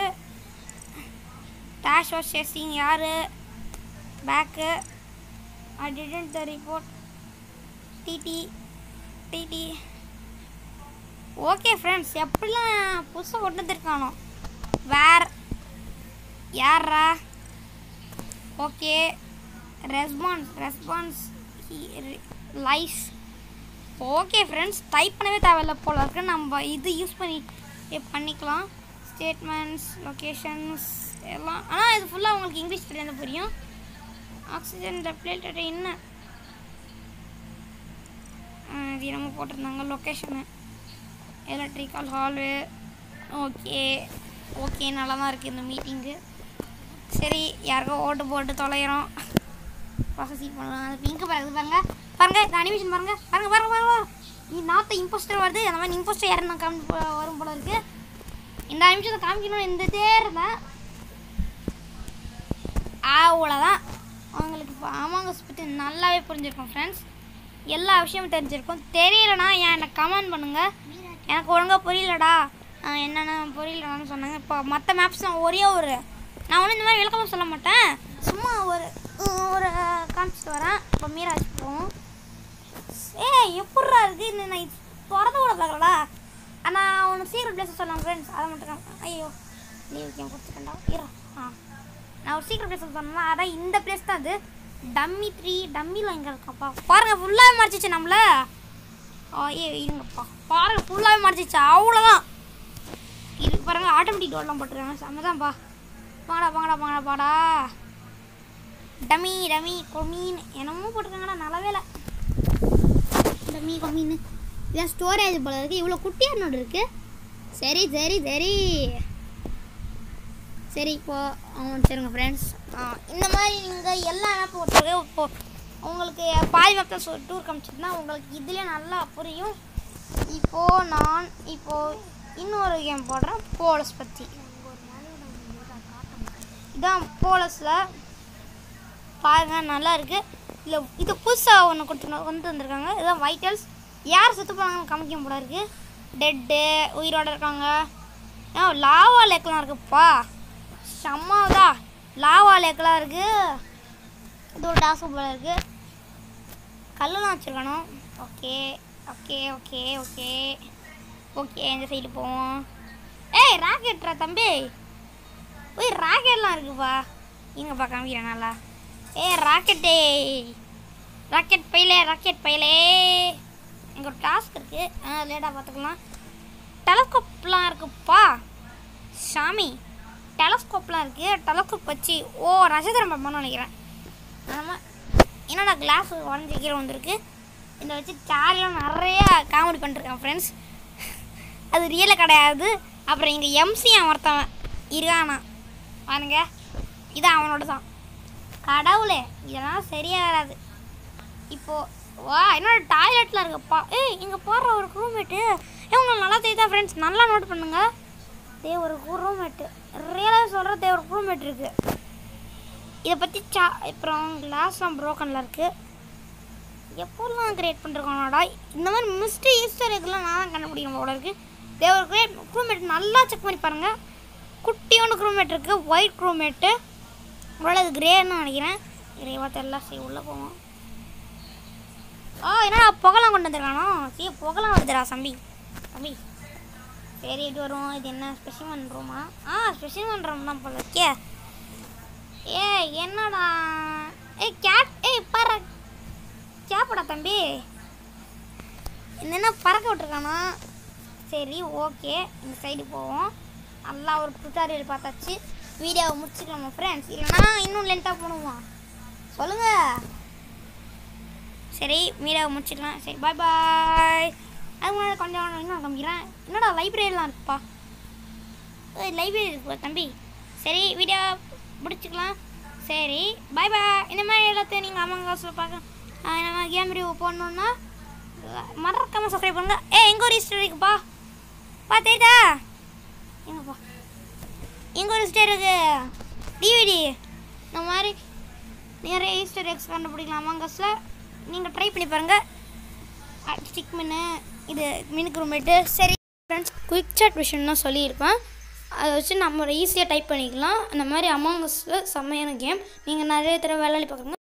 டேஷ் வாஷ் சேசிங் யார் பேக்கு ஐ டிடன்ட் த ரிப்போர்ட் டிடி டிடி ஓகே ஃப்ரெண்ட்ஸ் எப்படிலாம் புதுசாக கொண்டு வந்திருக்கானோ வேர் யாரா ஓகே ரெஸ்பான்ஸ் ரெஸ்பான்ஸ் லைஸ் ஓகே ஃப்ரெண்ட்ஸ் டைப் பண்ணவே தேவையில்ல போல இருக்கு நம்ம இது யூஸ் பண்ணி இ- பண்ணிக்கலாம் ஸ்டேட்மெண்ட்ஸ் லொக்கேஷன்ஸ் எல்லாம் ஆனால் இது ஃபுல்லாக உங்களுக்கு இங்கிலீஷ் தெரியாத புரியும் ஆக்சிஜன் டெப்ளேட்டட் என்ன ஆ, இது நம்ம போட்டிருந்தாங்க location electrical hall okay okay நல்லா தான் இருக்குது இந்த மீட்டிங்கு சரி யாருக்கோ ஓட்டு போட்டு தொலைகிறோம் ப்ராசஸிங் பண்ணலாம் அது பிங்க் பாருங்க பாருங்க பாருங்க இந்த அனிமேஷன் பாருங்க பாருங்க பாருங்க பாருங்க நீ நாத்த இம்போஸ்டர் வருது அந்த மாதிரி இம்போஸ்டர் யாரும் காமி வரும் போல இருக்கு இந்த அனிமேஷனை காமிக்கணும்னு இருந்துட்டே இருந்தேன் அவ்வளோதான் அவங்களுக்கு இப்போ ஆமாங்கஸ் பற்றி நல்லாவே புரிஞ்சிருக்கும் ஃப்ரெண்ட்ஸ் எல்லா விஷயமும் தெரிஞ்சிருக்கும் தெரியலனா ஏன் எனக்கு கமெண்ட் பண்ணுங்கள் எனக்கு ஒழுங்காக புரியலடா ஆஹ் என்னென்ன புரியலடான்னு சொன்னாங்க இப்போ மற்ற மேப்ஸ் நான் ஒரே ஒரு நான் ஒன்றும் இந்த மாதிரி விளக்கமாக சொல்ல மாட்டேன் சும்மா ஒரு உம், ஒரு காமிச்சிட்டு வரேன் இப்போ மீராஜ் போவோம் ஏய் எப்பட்றா இருக்குது இந்த நான் இது திறந்து கூட பார்க்கலடா ஆனால் ஒன்று சீக்கிரம் பிளேஸ் சொன்னாங்க ஃப்ரெண்ட்ஸ் அதை மட்டும் காமி- ஐயோ லீவ் கேம் கொடுத்துட்டேன்டா இரு ஆ நான் ஒரு சீக்கிரம் பிளேஸ் சொன்னேன் அதான் இந்த பிளேஸ் தான் அது டம்மி த்ரீ டம்மியில் எங்கே இருக்காப்பா பாருங்கள் ஃபுல்லாகவே மறைச்சிச்சு நம்மள ஐயோ இருங்கப்பா பாருங்க ஃபுல்லாகவே மறைச்சிச்சு அவ்வளோதான் இது பாருங்க ஆட்டோமேட்டிக் டோர்லாம் போட்டுருக்காங்க செம்மதான்ப்பா வாங்கடா வாங்கடா வாங்கடா பாடா டமி டமி கொமீன் என்னமோ போட்டிருக்காங்கடா நல்லாவே இல்லை டமி கொமீன் இதான் ஸ்டோரேஜ் போல இருக்குது இவ்வளோ குட்டியாக நோடு இருக்குது சரி சரி சரி சரி இப்போ அவங்க சரிங்க ஃப்ரெண்ட்ஸ் இந்த மாதிரி நீங்கள் எல்லா ஆப் போட்டுருக்கு இப்போ உங்களுக்கு பாதி மேப் தான் டூர் காமிச்சிருந்தா உங்களுக்கு இதுலேயே நல்லா புரியும் இப்போது நான் இப்போது இன்னொரு கேம் போடுறேன் போலஸ் பற்றி இதான் போலஸில் பாருங்க நல்லா இருக்கு இல்லை இது புதுசாக ஒன்று கொடுத்து கொண்டு வந்திருக்காங்க இதுதான் வைட்டல்ஸ் யார் செத்து போனாங்கன்னு காமிக்க போல இருக்கு டெட்டு உயிரோட இருக்காங்க ஆ லாவா லேக்லாம் இருக்குப்பா செம்மதா லாவா லேக்லாம் இருக்கு இது ஒரு டாஸ் போல இருக்கு கல்லெல்லாம் வச்சுருக்கணும் okay okay okay okay okay இந்த சைடு போவோம் ஏய் ராக்கெட்ரா தம்பி ஓய் ராக்கெட்லாம் இருக்குப்பா இங்கப்பா காமிக்கிறேன் நல்லா ஏ ராக்கெட்டே ராக்கெட் பையிலே ராக்கெட் பையிலே இங்கே ஒரு டாஸ்க் இருக்குது ஆ லேட்டாக பார்த்துக்கலாம் டெலஸ்கோப்லாம் இருக்குப்பா சாமி டெலஸ்கோப்லாம் இருக்குது டெலஸ்கோப் வச்சு ஓ நட்சத்திரம் பார்ப்போம்னு நினைக்கிறேன் ஆமாம் என்னடா கிளாஸ் உடஞ்சி கீழே வந்திருக்கு இதை வச்சு சார்லாம் நிறைய காமெடி பண்ணிருக்கேன் ஃப்ரெண்ட்ஸ் அது ரியலாக கிடையாது அப்புறம் இங்கே எம்சி ஒருத்தவன் இருக்கானா பாருங்க இது அவனோட தான் கடவுளே இதெல்லாம் சரியா வராது இப்போ வா என்னோட டாய்லெட்டில் இருக்கப்பா ஏய் இங்கே போடுற ஒரு ரூம்மேட்டு ஏ உங்களுக்கு நல்லா தெரியுதா ஃப்ரெண்ட்ஸ் நல்லா நோட் பண்ணுங்க தே ஒரு ரூம்மேட்டு ரியலாக சொல்கிற தே ஒரு ரூம்மேட் இருக்குது இதை பற்றி சா அப்புறம் கிளாஸ்லாம் ப்ரோக்கனில் இருக்குது எப்போல்லாம் கிரியேட் பண்ணிருக்கோம்டா இந்த மாதிரி மிஸ்டு ஈஸ்டர் எக்லாம் நான் தான் கண்டுபிடிக்கணும் போல இருக்குது தே ஒரு கிரேட் க்ரூமேட் நல்லா செக் பண்ணி பாருங்கள் குட்டியோண்டு க்ரூமேட் இருக்குது ஒயிட் க்ரூமேட்டு ஒருவேளை அது கிரேன்னு நினைக்கிறேன் கிரேவா தெரியல சரி உள்ளே போவோம் ஆ என்னடா புகலாம் கொண்டு வந்திருக்கானோ சரி புகலாம் வருதுடா தம்பி தம்பி சரி இது வரும் இது என்ன ஸ்பெஷிமன் ரூமா ஆ ஸ்பெஷிமன் ரூம் தான் போல இருக்கே ஏ என்னடா ஏய் கேட் ஏய் பாரு கேப்படா தம்பி என்ன பறக்க விட்டுருக்கானா சரி ஓகே இந்த சைடு போவோம் நல்லா ஒரு டுட்டாரியல் பார்த்தாச்சு வீடியோவை முடிச்சுக்கலாமா ஃப்ரெண்ட்ஸ் இல்லைனா இன்னும் லென்த்தாக போடுவோமா சொல்லுங்கள் சரி வீடியோவை முடிச்சுக்கலாம் சரி பாய் பாய் அது முன்னாடி கொஞ்சம் இன்னும் காமிக்கிறேன் என்னடா லைப்ரரிலாம் இருக்குப்பா லைப்ரரி இருக்குப்பா தம்பி சரி வீடியோ முடிச்சுக்கலாம் சரி பாய் பாய் இந்த மாதிரி எல்லாத்தையும் நீங்கள் அம்மா காசில் பார்க்க ஆஹ் இந்த மாதிரி கேம் ரிவ்யூ போடணுன்னா மறக்காமல் சப்ஸ்கிரைப் பண்ணுங்க ஏ எங்கே ஒரு ஹிஸ்டரி இருக்குப்பா பா தெரியுதா எங்கப்பா எங்கே ஒரு ஹிஸ்டரி இருக்கு டிவிடி இந்த மாதிரி நிறைய ஈஸ்டர் எக்ஸ் கண்டுபிடிக்கலாம் அமாங்கஸில் நீங்கள் ட்ரை பண்ணி பாருங்கள் ஸ்டிக் மின்னு இது மினுக்கு ரூமேட்டு சரி ஃப்ரெண்ட்ஸ் குயிக் சாட் விஷயம் தான் சொல்லியிருப்பேன் அதை வச்சு நம்ம ஈஸியாக டைப் பண்ணிக்கலாம் அந்த மாதிரி அமாங்கஸில் செம்மையான கேம் நீங்கள் நிறைய தடவை விளையாடி பார்க்குறீங்க